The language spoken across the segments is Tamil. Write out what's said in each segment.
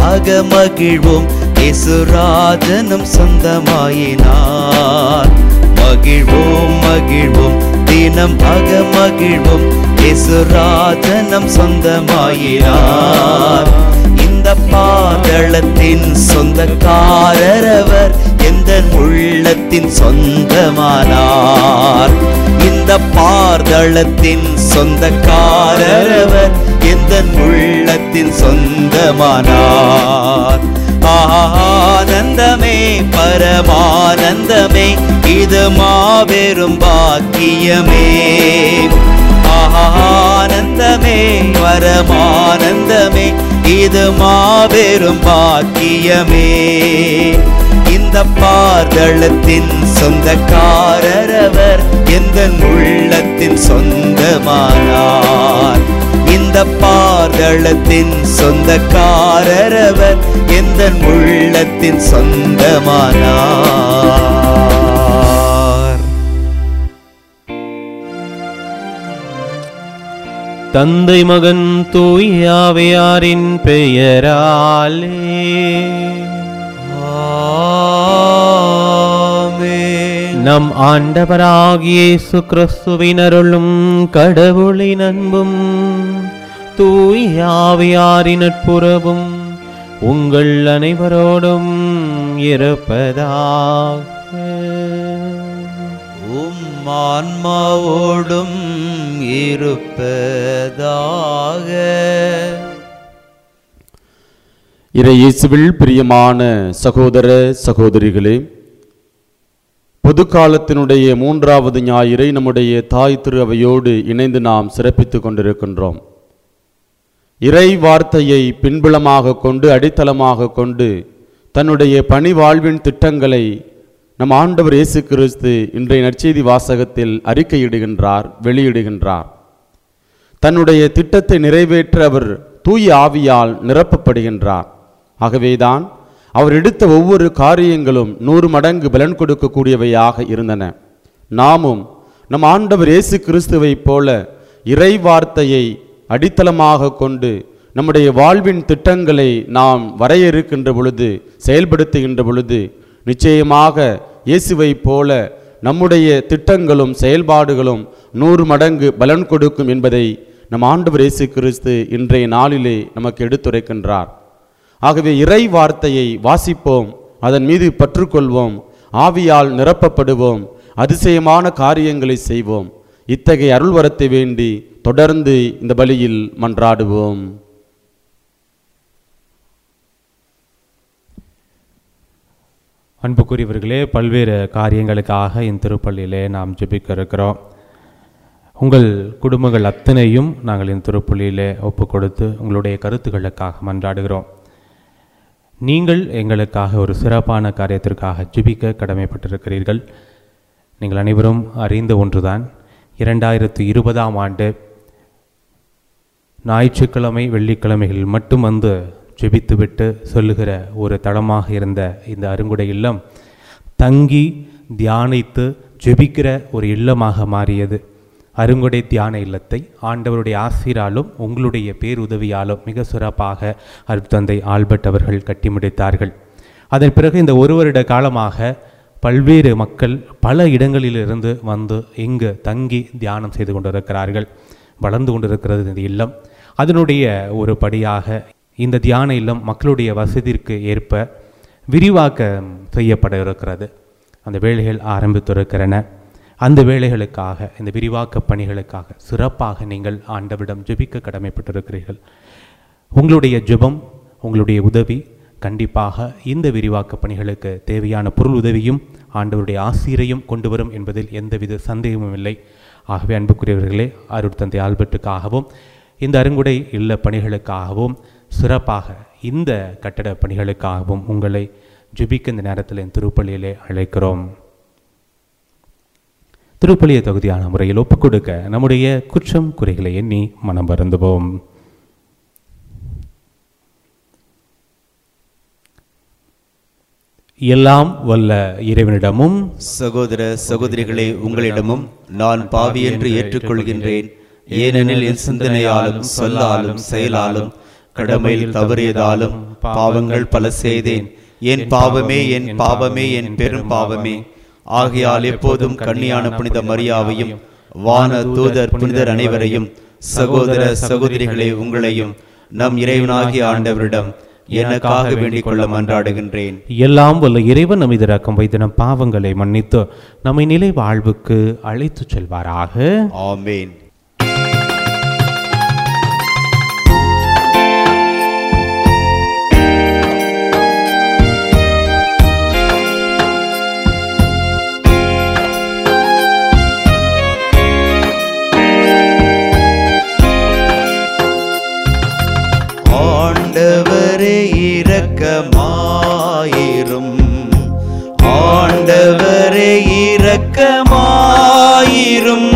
அகமகிழ்வோம் இசுராஜனும் சொந்தமாயினார் மகிழ்வோம் மகிழ்வோம் தினம் அகமகிழ்வோம் இசுராஜனம் சொந்தமாயினார் இந்த பாதளத்தின் சொந்தக்காரரவர் எந்த உள்ளத்தின் சொந்தமானார் இந்த பார்தளத்தின் சொந்தக்காரரவர் எந்த உள்ளத்தின் சொந்தமானார் ஆனந்தமே பரமானந்தமே இது மாபெரும் பாக்கியமே ஆனந்தமே பரமானந்தமே இது மாபெரும் பாக்கியமே இந்த பார்தளத்தின் சொந்தக்காரரவர் எந்த உள்ளத்தின் சொந்தமானார் இந்த பார்தளத்தின் சொந்தக்காரரவர் எந்த உள்ளத்தின் சொந்தமானார் தந்தை மகன் தூயாவையாரின் பெயராலே ஆமென். நம் ஆண்டவராகிய இயேசு கிறிஸ்துவின் அருளும் கடவுளின் அன்பும் தூயாவையாரின் நட்புறவும் உங்கள் அனைவரோடும் இருப்பதாக உம் ஆன்மாவோடும் இருப்பதாக இறை இயேசுவில் பிரியமான சகோதர சகோதரிகளே பொது காலத்தினுடைய மூன்றாவது ஞாயிறை நம்முடைய தாய் திரு அவையோடு இணைந்து நாம் சிறப்பித்துக் கொண்டிருக்கின்றோம் இறை வார்த்தையை பின்புலமாக கொண்டு அடித்தளமாக கொண்டு தன்னுடைய பணி வாழ்வின் திட்டங்களை நம் ஆண்டவர் இயேசு கிறிஸ்து இன்றைய நற்செய்தி வாசகத்தில் அறிக்கையிடுகின்றார் வெளியிடுகின்றார் தன்னுடைய திட்டத்தை நிறைவேற்ற அவர் தூய ஆவியால் நிரப்பப்படுகின்றார் ஆகவேதான் அவர் எடுத்த ஒவ்வொரு காரியங்களும் நூறு மடங்கு பலன் கொடுக்கக்கூடியவையாக இருந்தன நாமும் நம் ஆண்டவர் இயேசு கிறிஸ்துவைப் போல இறை வார்த்தையை அடித்தளமாக கொண்டு நம்முடைய வாழ்வின் திட்டங்களை நாம் வரையறுக்கின்ற பொழுது செயல்படுத்துகின்ற பொழுது நிச்சயமாக இயேசுவைப் போல நம்முடைய திட்டங்களும் செயல்பாடுகளும் நூறு மடங்கு பலன் கொடுக்கும் என்பதை நம் ஆண்டவர் இயேசு கிறிஸ்து இன்றைய நாளிலே நமக்கு எடுத்துரைக்கின்றார் ஆகவே இறை வார்த்தையை வாசிப்போம் அதன் மீது பற்றுக்கொள்வோம் ஆவியால் நிரப்பப்படுவோம் அதிசயமான காரியங்களை செய்வோம் இத்தகைய அருள்வரத்தை வேண்டி தொடர்ந்து இந்த பலியில் மன்றாடுவோம் அன்புக்குரியவர்களே பல்வேறு காரியங்களுக்காக இந்த திருப்பள்ளியிலே நாம் ஜெபிக்க இருக்கிறோம் உங்கள் குடும்பங்கள் அத்தனையும் நாங்கள் இந்த திருப்பள்ளியிலே ஒப்பு கொடுத்து உங்களுடைய கருத்துக்களுக்காக மன்றாடுகிறோம் நீங்கள் எங்களுக்காக ஒரு சிறப்பான காரியத்திற்காக ஜெபிக்க கடமைப்பட்டிருக்கிறீர்கள் நீங்கள் அனைவரும் அறிந்த ஒன்றுதான் இரண்டாயிரத்து இருபதாம் ஆண்டு ஞாயிற்றுக்கிழமை வெள்ளிக்கிழமைகளில் மட்டும் வந்து ஜெபித்துவிட்டு சொல்லுகிற ஒரு தளமாக இருந்த இந்த அருங்குடை இல்லம் தங்கி தியானித்து ஜெபிக்கிற ஒரு இல்லமாக மாறியது அருங்குடை தியான இல்லத்தை ஆண்டவருடைய ஆசிராலும் உங்களுடைய பேருதவியாலும் மிக சிறப்பாக அருட்தந்தை ஆல்பர்ட் அவர்கள் கட்டி முடித்தார்கள் அதன் பிறகு இந்த ஒரு வருட காலமாக பல்வேறு மக்கள் பல இடங்களிலிருந்து வந்து இங்கு தங்கி தியானம் செய்து கொண்டிருக்கிறார்கள் வளர்ந்து கொண்டிருக்கிறது இந்த இல்லம் அதனுடைய ஒரு படியாக இந்த தியான இல்லம் மக்களுடைய வசதிக்கு ஏற்ப விரிவாக்கம் செய்யப்பட இருக்கிறது அந்த வேலைகள் ஆரம்பித்திருக்கிறன அந்த வேலைகளுக்காக இந்த விரிவாக்க பணிகளுக்காக சிறப்பாக நீங்கள் ஆண்டவிடம் ஜெபிக்க கடமைப்பட்டிருக்கிறீர்கள் உங்களுடைய ஜெபம் உங்களுடைய உதவி கண்டிப்பாக இந்த விரிவாக்க பணிகளுக்கு தேவையான பொருள் உதவியும் ஆண்டவருடைய ஆசிரியையும் கொண்டு வரும் என்பதில் எந்தவித சந்தேகமும் இல்லை ஆகவே அன்புக்குரியவர்களே அருட்தந்தை ஆல்பர்ட்டுக்காகவும் இந்த அருங்குடை இல்ல பணிகளுக்காகவும் சிறப்பாக இந்த கட்டட பணிகளுக்காகவும் உங்களை ஜெபிக்க இந்த நேரத்தில் என் திருப்பள்ளியிலே அழைக்கிறோம் திருப்பலிய தொகுதியான முறையில் ஒப்புக் கொடுக்க நம்முடைய குற்றம் குறைகளை எண்ணி மனம் வருந்துவோம் எல்லாம் வல்ல இறைவனிடமும் சகோதர சகோதரிகளே உங்களிடமும் நான் பாவி என்று ஏற்றுக்கொள்கின்றேன் ஏனெனில் என் சிந்தனையாலும் சொல்லாலும் செயலாலும் கடமையில் தவறியதாலும் பாவங்கள் பல செய்தேன் என் பாவமே என் பாவமே என் பெரும் பாவமே ஆகையால் எப்போதும் கன்னியான புனித மரியாவையும் வான தூதர் புனிதர் அனைவரையும் சகோதர சகோதரிகளே உங்களையும் நம் இறைவனாகிய ஆண்டவரிடம் எனக்காக வேண்டிக் கொள்ள மன்றாடுகின்றேன் எல்லாம் வல்ல இறைவன் நம் இறக்கம் வைத்து நம் பாவங்களை மன்னித்து நம்மை நிலை வாழ்வுக்கு அழைத்துச் செல்வாராக ஆமேன் ஆண்டவரே இரக்கமாயிரும் ஆண்டவரே இரக்கமாயிரும்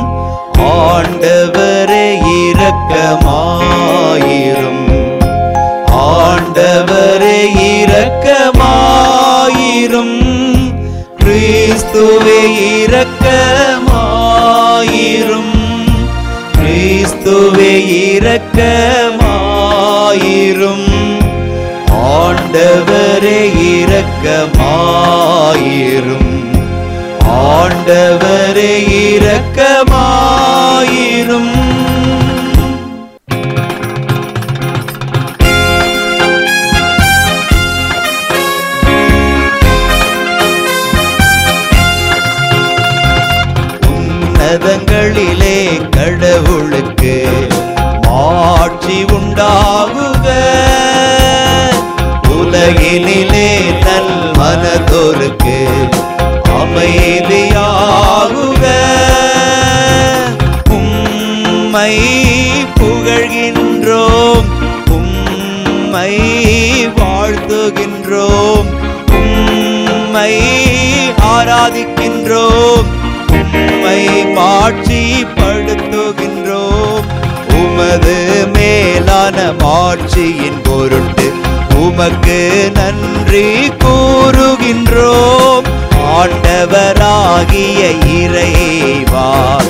ஆண்டவரே இரக்கமாயிரும் ஆண்டவரே இரக்கமாயிரும் கிறிஸ்துவே இரக்கமாயிரும் கிறிஸ்துவே இரக்கமாயிரும் ஆண்டவரே இரக்கமாயிரும் ஆண்டவரே இரக்கமாயிரும் உன்னதங்களிலே கடவுளுக்கு ஆட்சி உண்டாகுக உலகினிலே நல் மனதோருக்கு அமைதியாகுக உம்மை புகழ்கின்றோம் உம்மை வாழ்த்துகின்றோம் உம்மை ஆராதிக்கின்றோம் உம்மை மாட்சிப்படுத்துகின்றோம் உமது மேலான மாட்சியின் பொருட்டு உமக்கு நன்றி கூறுகின்றோம் ஆண்டவராகிய இறைவா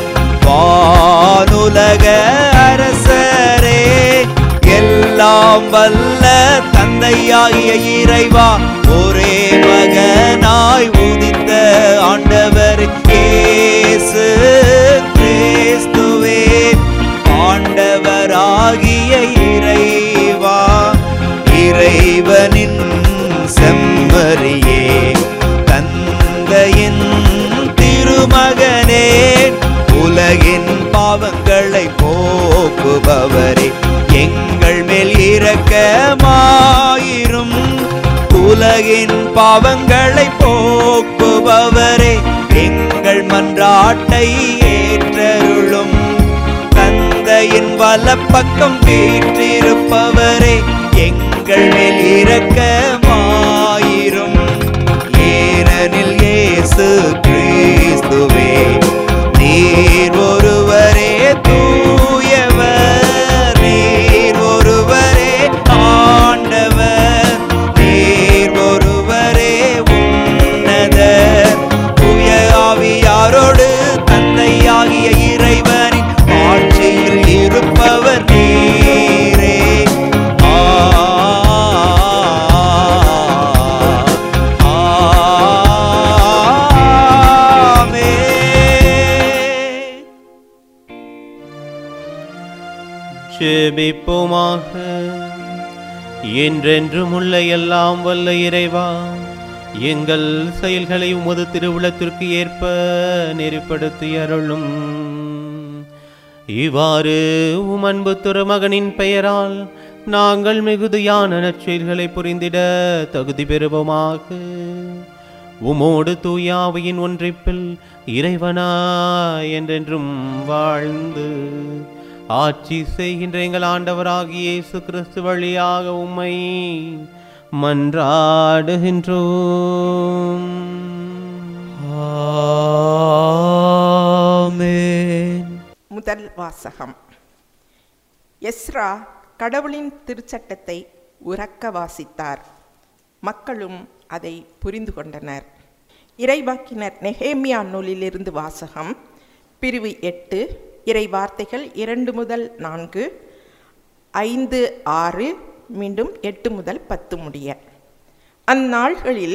வானுலக அரசரே எல்லாம் வல்ல தந்தையாகிய இறைவா ஒரே மகனாய் உதித்த ஆண்டவர் இயேசு கிறிஸ்துவே ஆண்டவராகிய இறைவா இறைவனின் செம்மறியே தந்தையின் திருமகனே உலகின் பாவங்களை போக்குபவரே எங்கள் மேல் இரக்கமாயிரும் உலகின் பாவங்களை போக்குபவரே எங்கள் மன்றாட்டை ஏற்றருளும் தந்தையின் வலப்பக்கம் வீற்றிருப்பவரே எங்கள் மேல் இரக்கமாயிரும் ஏனெனில் இயேசு கிறிஸ்துவே நீர் ஒருவரே தூயவர் நீர் ஒருவரே ஆண்டவர் நீர் ஒருவரே உன்னதர் தூய ஆவியாரோடு தந்தையாகிய இறைவனின் ஆட்சியில் இருப்பவர் நீரே ஆமென். ஜெபிப்போமாக என்றென்றும் உள்ள எல்லாம் வல்ல இறைவா எங்கள் செயல்களை உமது திருவுளத்திற்கு ஏற்ப நெறிப்படுத்தி அருளும் இவ்வாறு உம் அன்பு திருமகனின் பெயரால் நாங்கள் மிகுதியான நற்செயல்களை புரிந்திட தகுதி பெறுவோமாக உமோடு தூயாவையின் ஒன்றிப்பில் இறைவனா என்றென்றும் வாழ்ந்து ஆட்சி செய்கின்ற எங்கள் ஆண்டவராகிய இயேசு கிறிஸ்து வழியாக உம்மை மன்றாடுகின்றோம் ஆமென் முதல் வாசகம் எஸ்ரா கடவுளின் திருச்சட்டத்தை உறக்க வாசித்தார் மக்களும் அதை புரிந்து கொண்டனர் இறைவாக்கினர் நெஹேமியா நூலிலிருந்து வாசகம் பிரிவு எட்டு இறை வார்த்தைகள் இரண்டு முதல் நான்கு ஐந்து ஆறு மீண்டும் எட்டு முதல் பத்து முடிய அந்நாள்களில்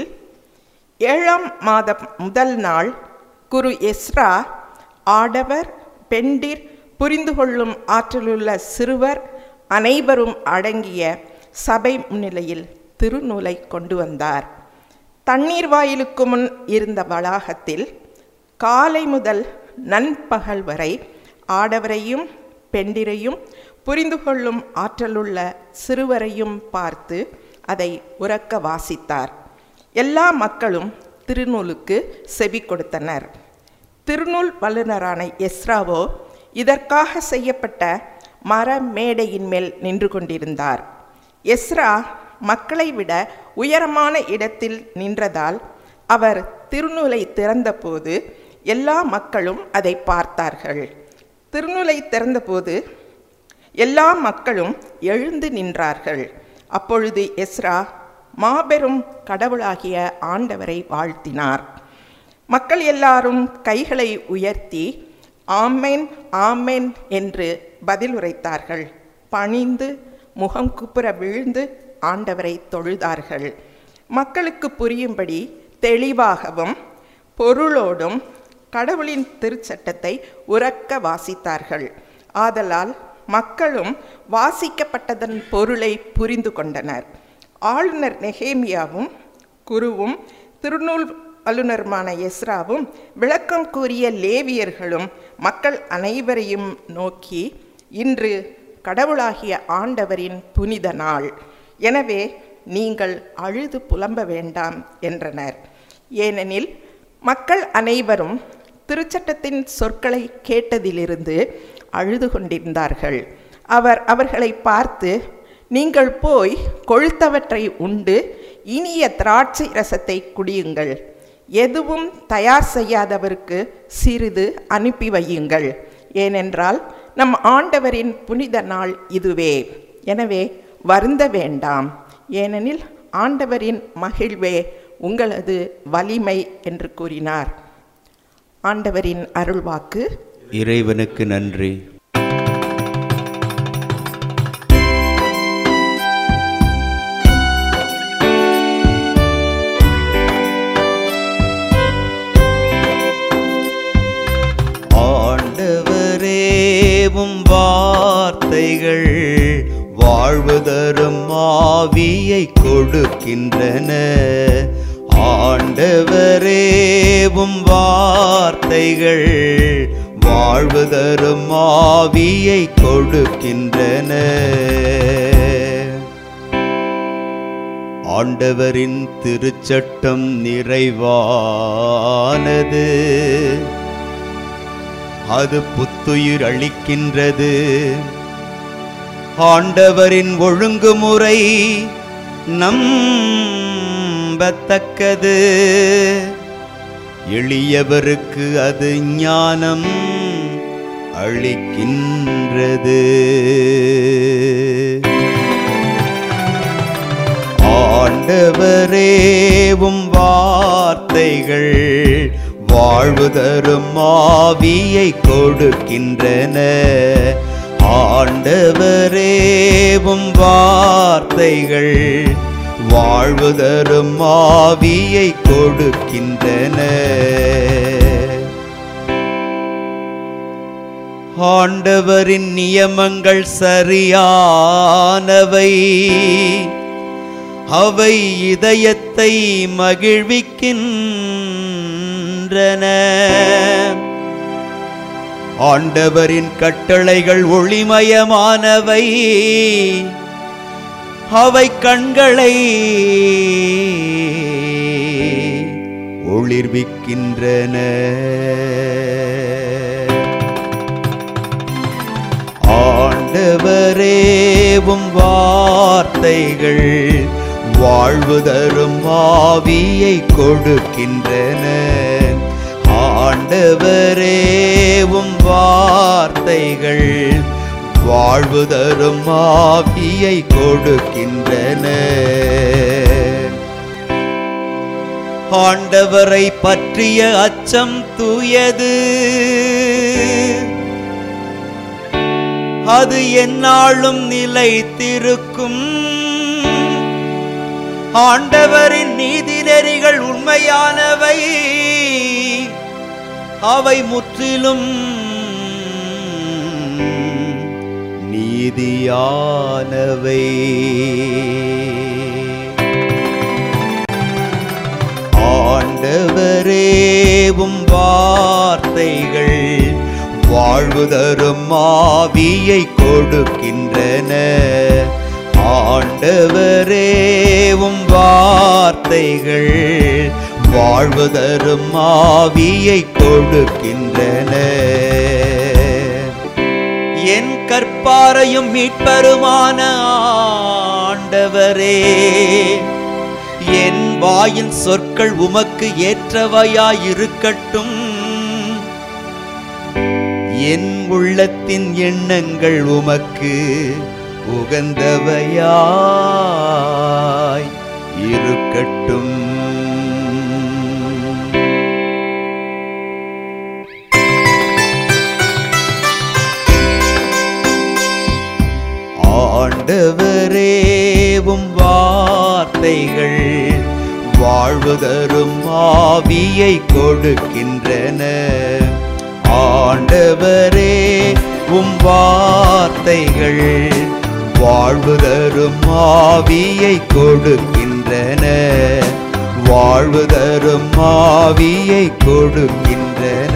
ஏழாம் மாதம் முதல் நாள் குரு எஸ்ரா ஆடவர் பெண்டிர் புரிந்து கொள்ளும் ஆற்றலுள்ள சிறுவர் அனைவரும் அடங்கிய சபை முன்னிலையில் திருநூலை கொண்டு வந்தார் தண்ணீர் வாயிலுக்கு முன் இருந்த வளாகத்தில் காலை முதல் நண்பகல் வரை ஆடவரையும் பெண்டிரையும் புரிந்து கொள்ளும் ஆற்றலுள்ள சிறுவரையும் பார்த்து அதை உறக்க வாசித்தார் எல்லா மக்களும் திருநூலுக்கு செவி கொடுத்தனர் திருநூல் வல்லுநரான எஸ்ராவோ இதற்காக செய்யப்பட்ட மர மேடையின் மேல் நின்று கொண்டிருந்தார் எஸ்ரா மக்களை விட உயரமான இடத்தில் நின்றதால் அவர் திருநூலை திறந்தபோது எல்லா மக்களும் அதை பார்த்தார்கள் திருநூலை திறந்தபோது எல்லா மக்களும் எழுந்து நின்றார்கள் அப்பொழுது எஸ்ரா மாபெரும் கடவுளாகிய ஆண்டவரை வாழ்த்தினார் மக்கள் எல்லாரும் கைகளை உயர்த்தி ஆமென் ஆமென் என்று பதில் உரைத்தார்கள் பணிந்து முகம் குப்புற விழுந்து ஆண்டவரை தொழுதார்கள் மக்களுக்கு புரியும்படி தெளிவாகவும் பொருளோடும் கடவுளின் திருச்சட்டத்தை உறக்க வாசித்தார்கள் ஆதலால் மக்களும் வாசிக்கப்பட்டதன் பொருளை புரிந்து கொண்டனர் ஆளுநர் நெகேமியாவும் குருவும் திருநூல் வல்லுநருமான எஸ்ராவும் விளக்கம் கூறிய லேவியர்களும் மக்கள் அனைவரையும் நோக்கி இன்று கடவுளாகிய ஆண்டவரின் புனித நாள் எனவே நீங்கள் அழுது புலம்ப வேண்டாம் என்றனர் ஏனெனில் மக்கள் அனைவரும் திருச்சட்டத்தின் சொற்களை கேட்டதிலிருந்து அழுது கொண்டிருந்தார்கள் அவர் அவர்களை பார்த்து நீங்கள் போய் கொழுத்தவற்றை உண்டு இனிய திராட்சை ரசத்தை குடியுங்கள் எதுவும் தயார் செய்யாதவருக்கு சிறிது அனுப்பி வையுங்கள் ஏனென்றால் நம் ஆண்டவரின் புனித நாள் இதுவே எனவே வருந்த வேண்டாம் ஏனெனில் ஆண்டவரின் மகிழ்வே உங்களது வலிமை என்று கூறினார் ஆண்டவரின் அருள்வாக்கு இறைவனுக்கு நன்றி ஆண்டவரேவும் வார்த்தைகள் வாழ்வு தரும் ஆவியை கொடுக்கின்றன ஆண்டவரேவும் வார்த்தைகள் வாழ்வு தரும் ஆவியை கொடுக்கின்றன ஆண்டவரின் திருச்சட்டம் நிறைவானது அது புத்துயிர் அளிக்கின்றது ஆண்டவரின் ஒழுங்குமுறை நம்பத்தக்கது எளியவருக்கு அது ஞானம் அளிக்கின்றது ஆண்டவரேவும் வார்த்தைகள் வாழ்வு தரும் ஆவியை கொடுக்கின்றன ஆண்டவரேவும் வார்த்தைகள் வாழ்வு தரும் ஆவியை கொடுக்கின்றன ஆண்டவரின் நியமங்கள் சரியானவை அவை இதயத்தை மகிழ்விக்கின்றன ஆண்டவரின் கட்டளைகள் ஒளிமயமானவை அவை கண்களை ஒளிர்விக்கின்றன ஆண்டவரேவும் வார்த்தைகள் வாழ்வு தரும் ஆவியை கொடுக்கின்றன ஆண்டவரேவும் வார்த்தைகள் வாழ்வு தரும் ஆவியை கொடுக்கின்றன ஆண்டவரை பற்றிய அச்சம் தூயது அது எந்நாளும் நிலைத்திருக்கும் ஆண்டவரின் நீதி நெறிகள் உண்மையானவை அவை முற்றிலும் நீதியானவை ஆண்டவரேவும் வார்த்தைகள் வாழ்வு தரும் ஆவியை கொடுக்கின்றன ஆண்டவரேவும் வார்த்தைகள் வாழ்வு தரும் ஆவியை கொடுக்கின்றன என் கற்பாரையும் மீட்பருமான ஆண்டவரே என் வாயின் சொற்கள் உமக்கு ஏற்றவையாயிருக்கட்டும் என் உள்ளத்தின் எண்ணங்கள் உமக்கு உகந்தவையாய் இருக்கட்டும் ஆண்டவரேவும் வார்த்தைகள் வாழ்வு தரும் ஆவியை கொடுக்கின்றன ஆண்டவரே உம் வார்த்தைகள் வாழ்வு தரும் ஆவியை கொடுக்கின்றன வாழ்வு தரும் ஆவியை கொடுக்கின்றன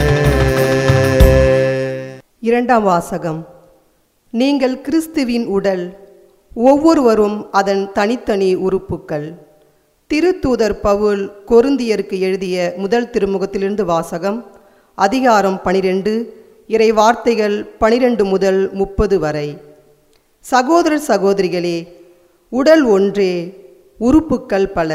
இரண்டாம் வாசகம் நீங்கள் கிறிஸ்துவின் உடல் ஒவ்வொருவரும் அதன் தனித்தனி உறுப்புக்கள் திருத்தூதர் பவுல் கொருந்தியருக்கு எழுதிய முதல் திருமுகத்திலிருந்து வாசகம் அதிகாரம் பனிரெண்டு இறை வார்த்தைகள் பனிரெண்டு முதல் முப்பது வரை சகோதரர் சகோதரிகளே உடல் ஒன்றே உறுப்புக்கள் பல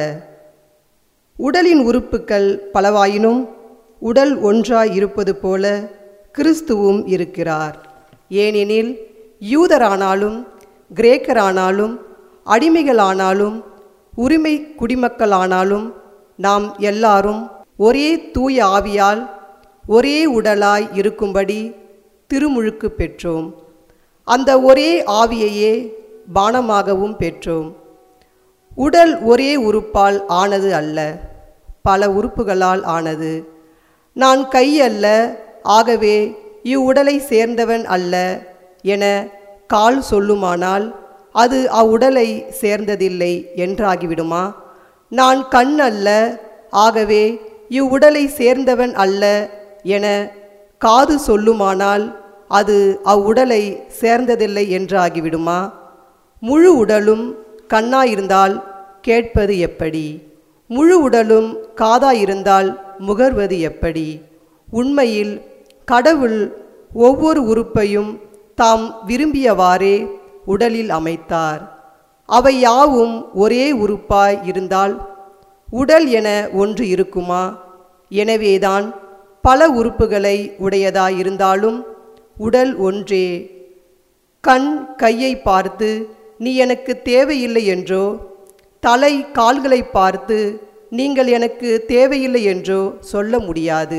உடலின் உறுப்புக்கள் பலவாயினும் உடல் ஒன்றாய் இருப்பது போல கிறிஸ்துவும் இருக்கிறார் ஏனெனில் யூதரானாலும் கிரேக்கரானாலும் அடிமைகளானாலும் உரிமை குடிமக்களானாலும் நாம் எல்லாரும் ஒரே தூய ஆவியால் ஒரே உடலாய் இருக்கும்படி திருமுழுக்கு பெற்றோம் அந்த ஒரே ஆவியையே பானமாகவும் பெற்றோம் உடல் ஒரே உறுப்பால் ஆனது அல்ல பல உறுப்புகளால் ஆனது நான் கை அல்ல ஆகவே இவ்வுடலை சேர்ந்தவன் அல்ல என கால் சொல்லுமானால் அது அவ்வுடலை சேர்ந்ததில்லை என்றாகிவிடுமா நான் கண் அல்ல ஆகவே இவ்வுடலை சேர்ந்தவன் அல்ல என காது சொல்லுமானால் அது அவ்வுடலை சேர்ந்ததில்லை என்றாகிவிடுமா முழு உடலும் கண்ணாயிருந்தால் கேட்பது எப்படி முழு உடலும் காதாயிருந்தால் முகர்வது எப்படி உண்மையில் கடவுள் ஒவ்வொரு உறுப்பையும் தாம் விரும்பியவாறே உடலில் அமைத்தார் அவை யாவும் ஒரே உறுப்பாய் இருந்தால் உடல் என ஒன்று இருக்குமா எனவேதான் பல உறுப்புகளை உடையதாயிருந்தாலும் உடல் ஒன்றே கண் கையை பார்த்து நீ எனக்கு தேவையில்லை என்றோ தலை கால்களை பார்த்து நீங்கள் எனக்கு தேவையில்லை என்றோ சொல்ல முடியாது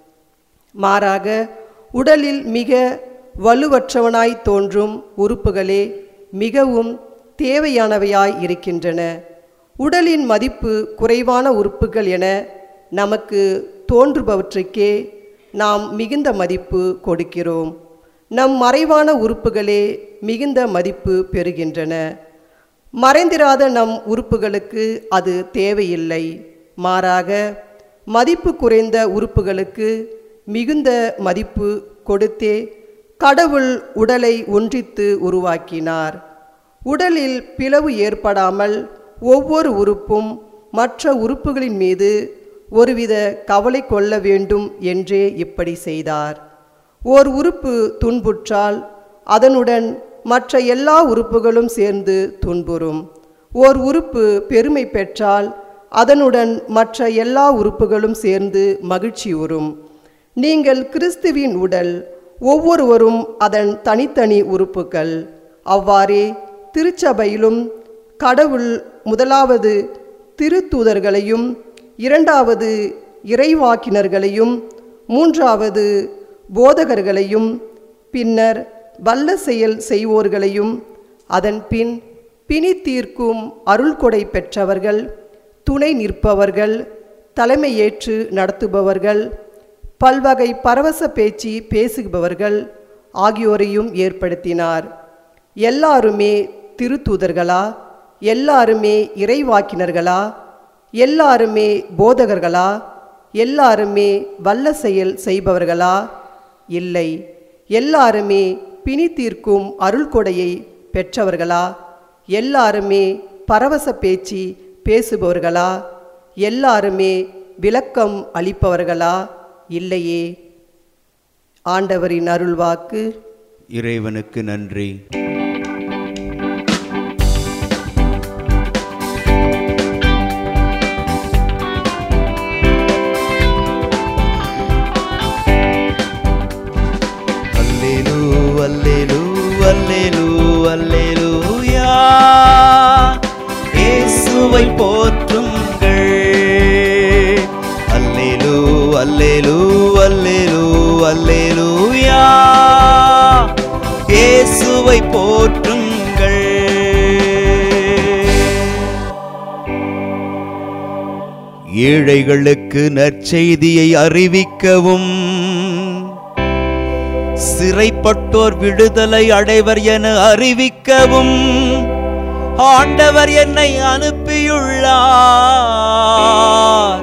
மாறாக உடலில் மிக வலுவற்றவனாய் தோன்றும் உறுப்புகளே மிகவும் தேவையானவையாய் இருக்கின்றன உடலின் மதிப்பு குறைவான உறுப்புகள் என நமக்கு தோன்றுபவற்றுக்கே நாம் மிகுந்த மதிப்பு கொடுக்கிறோம் நம் மறைவான உறுப்புகளே மிகுந்த மதிப்பு பெறுகின்றன மறைந்திராத நம் உறுப்புகளுக்கு அது தேவையில்லை மாறாக மதிப்பு குறைந்த உறுப்புகளுக்கு மிகுந்த மதிப்பு கொடுத்தே கடவுள் உடலை ஒன்றித்து உருவாக்கினார் உடலில் பிளவு ஏற்படாமல் ஒவ்வொரு உறுப்பும் மற்ற உறுப்புகளின் மீது ஒருவித கவலை கொள்ள வேண்டும் என்றே இப்படி செய்தார் ஓர் உறுப்பு துன்புற்றால் அதனுடன் மற்ற எல்லா உறுப்புகளும் சேர்ந்து துன்புறும் ஓர் உறுப்பு பெருமை பெற்றால் அதனுடன் மற்ற எல்லா உறுப்புகளும் சேர்ந்து மகிழ்ச்சியுறும் நீங்கள் கிறிஸ்துவின் உடல் ஒவ்வொருவரும் அதன் தனித்தனி உறுப்புகள் அவ்வாறே திருச்சபையிலும் கடவுள் முதலாவது திருத்தூதர்களையும் இரண்டாவது இறைவாக்கினர்களையும் மூன்றாவது போதகர்களையும் பின்னர் வல்ல செயல் செய்வோர்களையும் அதன் பின் பிணி தீர்க்கும் அருள்கொடை பெற்றவர்கள் துணை நிற்பவர்கள் தலைமையேற்று நடத்துபவர்கள் பல்வகை பரவச பேச்சு பேசுபவர்கள் ஆகியோரையும் ஏற்படுத்தினார் எல்லாருமே திருத்தூதர்களா எல்லாருமே இறைவாக்கினர்களா எல்லாருமே போதகர்களா எல்லாருமே வல்ல செயல் செய்பவர்களா இல்லை எல்லாருமே பிணி தீர்க்கும் அருள்கொடையை பெற்றவர்களா எல்லாருமே பரவச பேச்சு பேசுபவர்களா எல்லாருமே விளக்கம் அளிப்பவர்களா இல்லையே ஆண்டவரின் அருள்வாக்கு இறைவனுக்கு நன்றி அல்லேலூ அல்லேலூ அல்லேலூ அல்லேலூயா இயேசுவை போற்றுங்கள் அல்லேலூ அல்லேலூ அல்லேலூ அல்லேலூயா இயேசுவை போற்றுங்கள் ஏழைகளுக்கு நற்செய்தியை அறிவிக்கவும் சிறைப்பட்டோர் விடுதலை அடைவர் என அறிவிக்கவும் ஆண்டவர் என்னை அனுப்பியுள்ளார்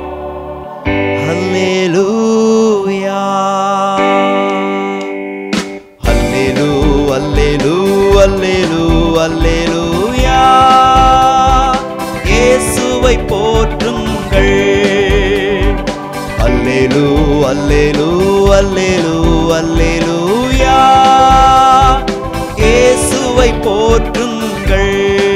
அல்லேலூயா அல்லேலூ அல்லேலூ அல்லேலூ அல்லேலூயா இயேசுவை போற்றுங்கள் அல்லேலூ அல்லேலூ அல்லேலூ அல்லேலூயா இயேசுவை போற்றுங்கள்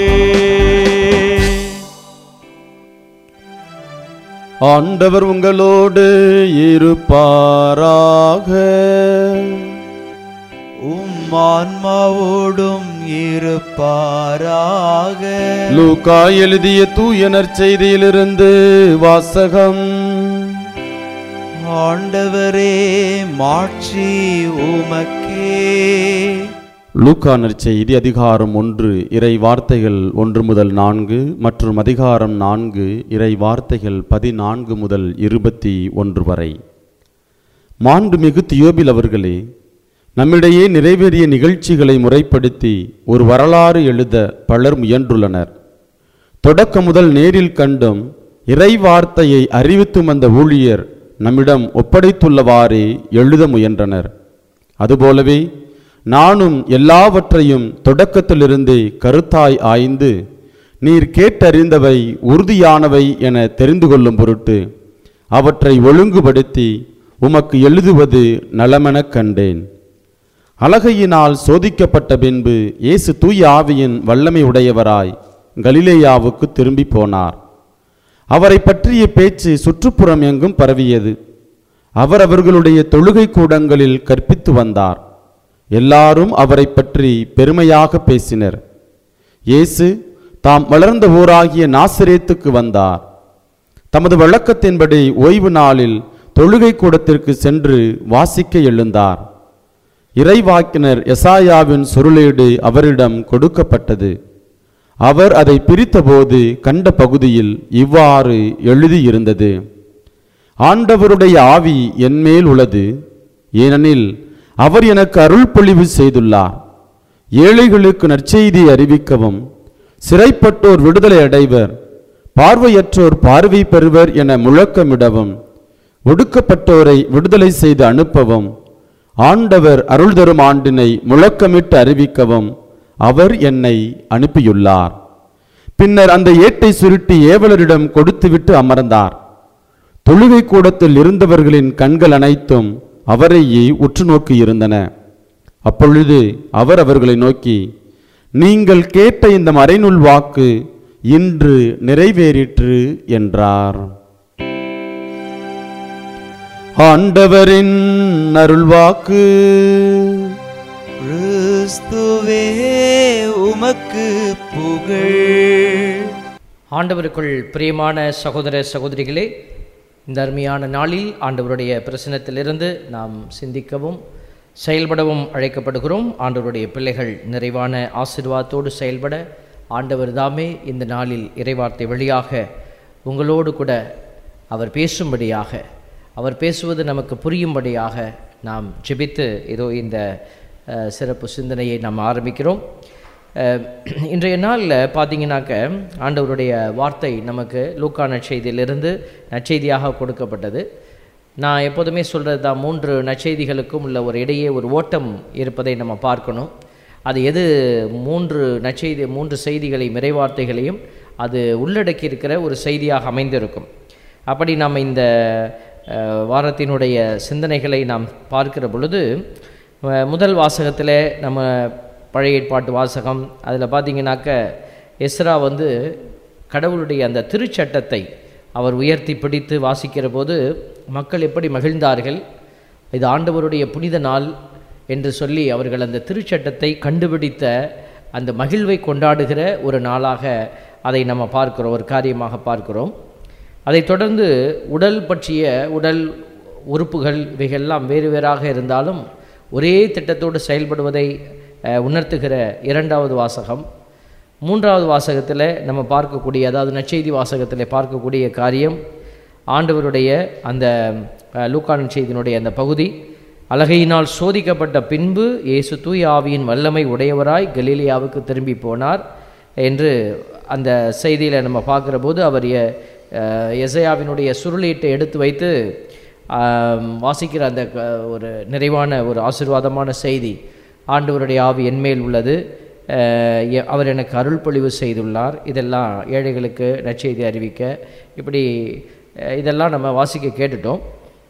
ஆண்டவர் உங்களோடு இருப்பாராக உம் ஆன்மாவோடும் இருப்பாராக லூக்கா எழுதிய தூய நற்செய்தியிலிருந்து வாசகம் ஆண்டவரே மாட்சி உமக்கே லூக்கா நற்செய்தி அதிகாரம் ஒன்று இறை வார்த்தைகள் ஒன்று முதல் நான்கு மற்றும் அதிகாரம் நான்கு இறை வார்த்தைகள் பதினான்கு முதல் இருபத்தி ஒன்று வரை மாண்புமிகு தியோபில் அவர்களே நம்மிடையே நிறைவேறிய நிகழ்ச்சிகளை முறைப்படுத்தி ஒரு வரலாறு எழுத பலர் முயன்றுள்ளனர் தொடக்க முதல் நேரில் கண்டும் இறை வார்த்தையை அறிவித்து வந்த ஊழியர் நம்மிடம் ஒப்படைத்துள்ளவாறே எழுத முயன்றனர் அதுபோலவே நானும் எல்லாவற்றையும் தொடக்கத்திலிருந்தே கருத்தாய் ஆய்ந்து நீர் கேட்டறிந்தவை உறுதியானவை என தெரிந்து கொள்ளும் பொருட்டு அவற்றை ஒழுங்குபடுத்தி உமக்கு எழுதுவது நலமெனக் கண்டேன் அழகையினால் சோதிக்கப்பட்ட பின்பு இயேசு தூய ஆவியின் வல்லமை உடையவராய் கலிலேயாவுக்கு திரும்பி போனார் அவரை பற்றிய பேச்சு சுற்றுப்புறம் எங்கும் பரவியது அவர் அவர்களுடைய தொழுகை கூடங்களில் கற்பித்து வந்தார் எல்லாரும் அவரை பற்றி பெருமையாக பேசினர் இயேசு தாம் வளர்ந்த ஊராகிய நாசிரேத்துக்கு வந்தார் தமது வழக்கத்தின்படி ஓய்வு நாளில் தொழுகை கூடத்திற்கு சென்று வாசிக்க எழுந்தார் இறைவாக்கினர் எசாயாவின் சுருளேடு அவரிடம் கொடுக்கப்பட்டது அவர் அதை பிரித்தபோது கண்ட பகுதியில் இவ்வாறு எழுதியிருந்தது ஆண்டவருடைய ஆவி என்மேல் உள்ளது ஏனெனில் அவர் எனக்கு அருள் பொழிவு செய்துள்ளார் ஏழைகளுக்கு நற்செய்தி அறிவிக்கவும் சிறைப்பட்டோர் விடுதலை அடைவர் பார்வையற்றோர் பார்வை பெறுவர் என முழக்கமிடவும் ஒடுக்கப்பட்டோரை விடுதலை செய்து அனுப்பவும் ஆண்டவர் அருள் தரும் ஆண்டினை முழக்கமிட்டு அறிவிக்கவும் அவர் என்னை அனுப்பியுள்ளார் பின்னர் அந்த ஏட்டை சுருட்டி ஏவலரிடம் கொடுத்துவிட்டு அமர்ந்தார் தொழுகை கூடத்தில் இருந்தவர்களின் கண்கள் அனைத்தும் அவரையே உற்று நோக்கி இருந்தன அப்பொழுது அவர் அவர்களை நோக்கி நீங்கள் கேட்ட இந்த மறைநூல் வாக்கு இன்று நிறைவேறிற்று என்றார் ஆண்டவரின் அருள்வாக்கு கிறிஸ்துவே உமக்கு புகழ் ஆண்டவருக்குள் பிரியமான சகோதர சகோதரிகளே இந்த அருமையான நாளில் ஆண்டவருடைய பிரசனத்திலிருந்து நாம் சிந்திக்கவும் செயல்படவும் அழைக்கப்படுகிறோம் ஆண்டவருடைய பிள்ளைகள் நிறைவான ஆசீர்வாதத்தோடு செயல்பட ஆண்டவர் தாமே இந்த நாளில் இறைவார்த்தை வழியாக உங்களோடு கூட அவர் பேசும்படியாக அவர் பேசுவது நமக்கு புரியும்படியாக நாம் ஜெபித்து இதோ இந்த அஹ், சிறப்பு சிந்தனையை நாம் ஆரம்பிக்கிறோம் அஹ், இன்றைய நாளில் பார்த்தீங்கன்னாக்க ஆண்டவருடைய வார்த்தை நமக்கு லூக்கா நற்செய்தியிலிருந்து நற்செய்தியாக கொடுக்கப்பட்டது நான் எப்போதுமே சொல்கிறது தான் மூன்று நற்செய்திகளுக்கும் உள்ள ஒரு இடையே ஒரு ஓட்டம் இருப்பதை நம்ம பார்க்கணும் அது எது மூன்று நற்செய்தி மூன்று செய்திகளை நிறைவார்த்தைகளையும் அது உள்ளடக்கி இருக்கிற ஒரு செய்தியாக அமைந்திருக்கும் அப்படி நாம் இந்த அஹ், வாரத்தினுடைய சிந்தனைகளை நாம் பார்க்கிற பொழுது அஹ், முதல் வாசகத்தில் நம்ம பழைய ஏற்பாட்டு வாசகம் அதில் பார்த்தீங்கன்னாக்க எஸ்ரா வந்து கடவுளுடைய அந்த திருச்சட்டத்தை அவர் உயர்த்தி பிடித்து வாசிக்கிற போது மக்கள் எப்படி மகிழ்ந்தார்கள் இது ஆண்டவருடைய புனித நாள் என்று சொல்லி அவர்கள் அந்த திருச்சட்டத்தை கண்டுபிடித்த அந்த மகிழ்வை கொண்டாடுகிற ஒரு நாளாக அதை நம்ம பார்க்கிறோம் ஒரு காரியமாக பார்க்கிறோம் அதைத் தொடர்ந்து உடல் பற்றிய உடல் உறுப்புகள் இவைகள்லாம் வேறு வேறாக இருந்தாலும் ஒரே திட்டத்தோடு செயல்படுவதை அஹ், உணர்த்துகிற இரண்டாவது வாசகம் மூன்றாவது வாசகத்தில் நம்ம பார்க்கக்கூடிய அதாவது நற்செய்தி வாசகத்தில் பார்க்கக்கூடிய காரியம் ஆண்டவருடைய அந்த அஹ், லூக்கா நற்செய்தியினுடைய அந்த பகுதி அழகையினால் சோதிக்கப்பட்ட பின்பு இயேசு தூய ஆவியின் வல்லமை உடையவராய் கலீலியாவுக்கு திரும்பி போனார் என்று அந்த செய்தியில் நம்ம பார்க்குற போது அவர் எ- அஹ், எசையாவினுடைய சுருளீட்டை எடுத்து வைத்து ஆம், வாசிக்கிற அந்த க- ஒரு நிறைவான ஒரு ஆசீர்வாதமான செய்தி ஆண்டவருடைய ஆவி என்மேல் உள்ளது அஹ், எ- அவர் எனக்கு அருள் பொழிவு செய்துள்ளார் இதெல்லாம் ஏழைகளுக்கு நற்செய்தி அறிவிக்க இப்படி அஹ், இதெல்லாம் நம்ம வாசிக்க கேட்டுட்டோம்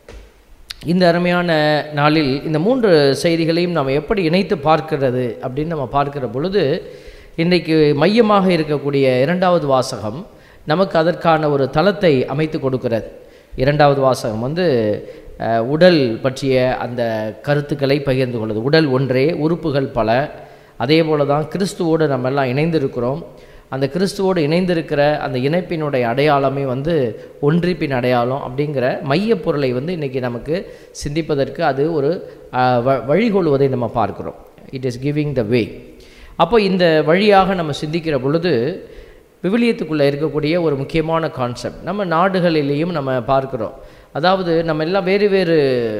இந்த அருமையான நாளில் இந்த மூன்று செய்திகளையும் நாம் எப்படி இணைத்து பார்க்கிறது அப்படின்னு நம்ம பார்க்கிற பொழுது இன்றைக்கு மையமாக இருக்கக்கூடிய இரண்டாவது வாசகம் நமக்கு அதற்கான ஒரு தளத்தை அமைத்து கொடுக்கிறது இரண்டாவது வாசகம் வந்து அஹ், உடல் பற்றிய அந்த கருத்துக்களை பகிர்ந்து கொள்ளுது உடல் ஒன்றே உறுப்புகள் பல அதே போல தான் கிறிஸ்துவோடு நம்ம எல்லாம் இணைந்திருக்கிறோம் அந்த கிறிஸ்துவோடு இணைந்திருக்கிற அந்த இணைப்பினுடைய அடையாளமே வந்து ஒன்றிப்பின் அடையாளம் அப்படிங்கிற மையப் பொருளை வந்து இன்றைக்கி நமக்கு சிந்திப்பதற்கு அது ஒரு ஆஹ், வ- வழிகொள்வதை நம்ம பார்க்கிறோம் it is giving the way அப்போ இந்த வழியாக நம்ம சிந்திக்கிற பொழுது விவிலியத்துக்குள்ளே இருக்கக்கூடிய ஒரு முக்கியமான கான்செப்ட் நம்ம நாடுகளிலேயும் நம்ம பார்க்கிறோம் அதாவது நம்ம எல்லாம் வேறு வேறு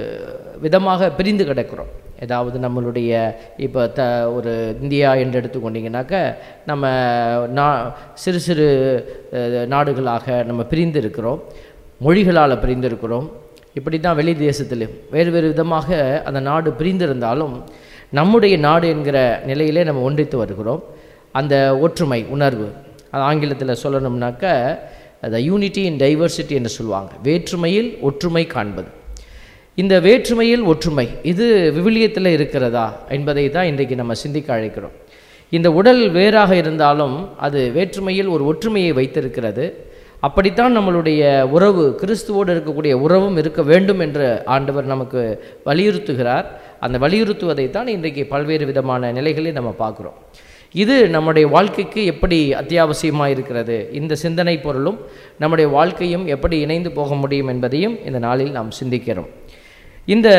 விதமாக பிரிந்து கிடக்கிறோம் ஏதாவது நம்மளுடைய இப்போ த ஒரு இந்தியா என்று எடுத்துக்கொண்டீங்கன்னாக்க நம்ம நா சிறு சிறு அஹ், நாடுகளாக நம்ம பிரிந்து இருக்கிறோம் மொழிகளால் பிரிந்து இருக்கிறோம் இப்படி தான் வெளி தேசத்திலும் வேறு வேறு விதமாக அந்த நாடு பிரிந்திருந்தாலும் நம்முடைய நாடு என்கிற நிலையிலே நம்ம ஒன்றித்து வருகிறோம் அந்த ஒற்றுமை உணர்வு அது ஆங்கிலத்தில் சொல்லணும்னாக்க த யூனிட்டி இன் டைவர்சிட்டி என்று சொல்லுவாங்க வேற்றுமையில் ஒற்றுமை காண்பது இந்த வேற்றுமையில் ஒற்றுமை இது விவிலியத்தில் இருக்கிறதா என்பதை தான் இன்றைக்கு நம்ம சிந்திக்க அழைக்கிறோம் இந்த உடல் வேறாக இருந்தாலும் அது வேற்றுமையில் ஒரு ஒற்றுமையை வைத்திருக்கிறது அப்படித்தான் நம்மளுடைய உறவு கிறிஸ்துவோடு இருக்கக்கூடிய உறவும் இருக்க வேண்டும் என்று ஆண்டவர் நமக்கு வலியுறுத்துகிறார் அந்த வலியுறுத்துவதை தான் இன்றைக்கு பல்வேறு விதமான நிலைகளை நம்ம பார்க்குறோம் இது நம்முடைய வாழ்க்கைக்கு எப்படி அத்தியாவசியமாக இருக்கிறது இந்த சிந்தனை பொருளும் நம்முடைய வாழ்க்கையும் எப்படி இணைந்து போக முடியும் என்பதையும் இந்த நாளில் நாம் சிந்திக்கிறோம் இந்த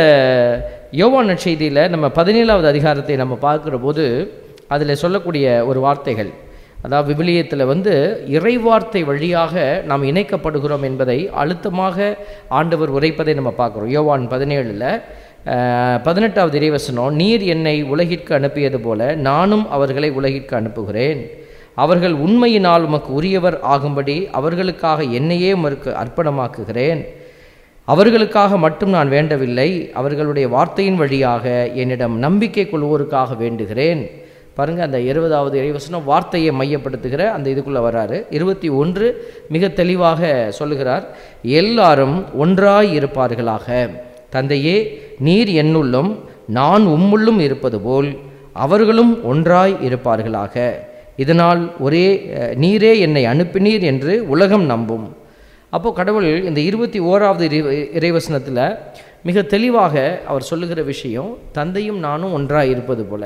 யோவான் நற்செய்தியில் நம்ம பதினேழாவது அதிகாரத்தை நம்ம பார்க்குற போது அதில் சொல்லக்கூடிய ஒரு வார்த்தைகள் அதாவது விவிலியத்தில் வந்து இறைவார்த்தை வழியாக நாம் இணைக்கப்படுகிறோம் என்பதை அழுத்தமாக ஆண்டவர் உரைப்பதை நம்ம பார்க்குறோம் யோவான் பதினேழில் பதினெட்டாவது இறைவசனம் நீர் என்னை உலகிற்கு அனுப்பியது போல நானும் அவர்களை உலகிற்கு அனுப்புகிறேன் அவர்கள் உண்மையினால் உமக்கு உரியவர் ஆகும்படி அவர்களுக்காக என்னையே உமக்கு அர்ப்பணமாக்குகிறேன் அவர்களுக்காக மட்டும் நான் வேண்டவில்லை அவர்களுடைய வார்த்தையின் வழியாக என்னிடம் நம்பிக்கை கொள்வோருக்காக வேண்டுகிறேன் பாருங்க அந்த இருபதாவது இறைவசனம் வார்த்தையை மையப்படுத்துகிற அந்த இதுக்குள்ளே வராரு இருபத்தி ஒன்று மிக தெளிவாக சொல்லுகிறார் எல்லாரும் ஒன்றாய் இருப்பார்களாக தந்தையே நீர் என்னுள்ளும் நான் உம்முள்ளும் இருப்பது போல் அவர்களும் ஒன்றாய் இருப்பார்களாக இதனால் ஒரே அஹ், நீரே என்னை அனுப்பினீர் என்று உலகம் நம்பும் அப்போ கடவுள் இந்த இருபத்தி ஓராவது இறை இறைவசனத்தில் மிக தெளிவாக அவர் சொல்லுகிற விஷயம் தந்தையும் நானும் ஒன்றாய் இருப்பது போல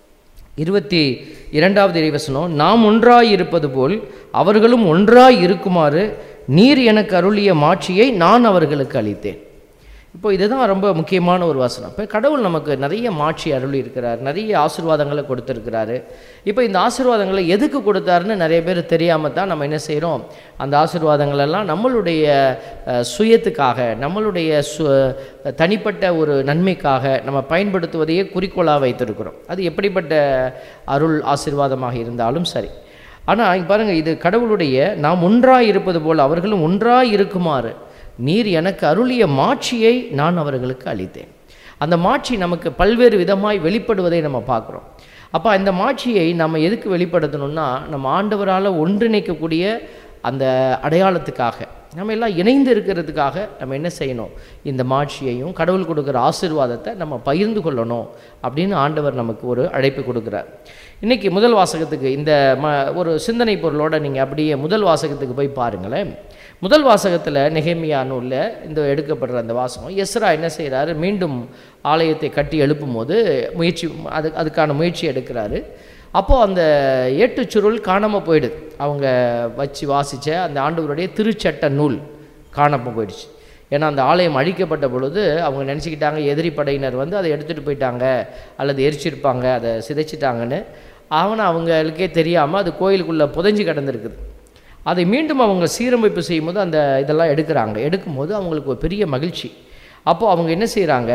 இருபத்தி இரண்டாவது இறைவசனம் நாம் ஒன்றாய் இருப்பது போல் அவர்களும் ஒன்றாய் இருக்குமாறு நீர் எனக்கு அருளிய மாட்சியை நான் அவர்களுக்கு அளித்தேன் இப்போ இதுதான் ரொம்ப முக்கியமான ஒரு வசனம் இப்போ கடவுள் நமக்கு நிறைய மாட்சி அருளி இருக்கிறார் நிறைய ஆசீர்வாதங்களை கொடுத்துருக்கிறாரு இப்போ இந்த ஆசீர்வாதங்களை எதுக்கு கொடுத்தாருன்னு நிறைய பேர் தெரியாமல் தான் நம்ம என்ன செய்கிறோம் அந்த ஆசீர்வாதங்கள் எல்லாம் நம்மளுடைய அஹ், சுயத்துக்காக நம்மளுடைய சு தனிப்பட்ட ஒரு நன்மைக்காக நம்ம பயன்படுத்துவதையே குறிக்கோளாக வைத்திருக்கிறோம் அது எப்படிப்பட்ட அருள் ஆசீர்வாதமாக இருந்தாலும் சரி ஆனால் இங்க பாருங்க இது கடவுளுடைய நாம் ஒன்றாய் இருப்பது போல் அவர்களும் ஒன்றாய் இருக்குமாறு நீர் எனக்கு அருளிய மாட்சியை நான் அவர்களுக்கு அளித்தேன் அந்த மாட்சி நமக்கு பல்வேறு விதமாய் வெளிப்படுவதை நம்ம பார்க்குறோம் அப்போ அந்த மாட்சியை நம்ம எதுக்கு வெளிப்படுத்தணும்னா நம்ம ஆண்டவரால் ஒன்றிணைக்கக்கூடிய அந்த அடையாளத்துக்காக நம்ம எல்லாம் இணைந்து இருக்கிறதுக்காக நம்ம என்ன செய்யணும் இந்த மாட்சியையும் கடவுள் கொடுக்குற ஆசீர்வாதத்தை நம்ம பகிர்ந்து கொள்ளணும் அப்படின்னு ஆண்டவர் நமக்கு ஒரு அழைப்பு கொடுக்குறார் இன்றைக்கி முதல் வாசகத்துக்கு இந்த ம ஒரு சிந்தனை பொருளோட நீங்கள் அப்படியே முதல் வாசகத்துக்கு போய் பாருங்களேன் முதல் வாசகத்தில் நெகேமியா நூலில் இந்த எடுக்கப்படுற அந்த வாசகம் எஸ்ரா என்ன செய்கிறாரு மீண்டும் ஆலயத்தை கட்டி எழுப்பும் போது முயற்சி அது அதுக்கான முயற்சி எடுக்கிறாரு அப்போது அந்த ஏட்டுச் சுருள் காணாமல் போயிடுது அவங்க வச்சு வாசித்த அந்த ஆண்டவருடைய திருச்சட்ட நூல் காணாமல் போயிடுச்சு ஏன்னா அந்த ஆலயம் அழிக்கப்பட்ட பொழுது அவங்க நினச்சிக்கிட்டாங்க எதிரி படையினர் வந்து அதை எடுத்துகிட்டு போயிட்டாங்க அல்லது எரிச்சிருப்பாங்க அதை சிதைச்சிட்டாங்கன்னு ஆனால் அவங்களுக்கே தெரியாமல் அது கோயிலுக்குள்ளே புதைஞ்சு கிடந்திருக்குது அதை மீண்டும் அவங்க சீரமைப்பு செய்யும்போது அந்த இதெல்லாம் எடுக்கிறாங்க எடுக்கும்போது அவங்களுக்கு ஒரு பெரிய மகிழ்ச்சி அப்போது அவங்க என்ன செய்கிறாங்க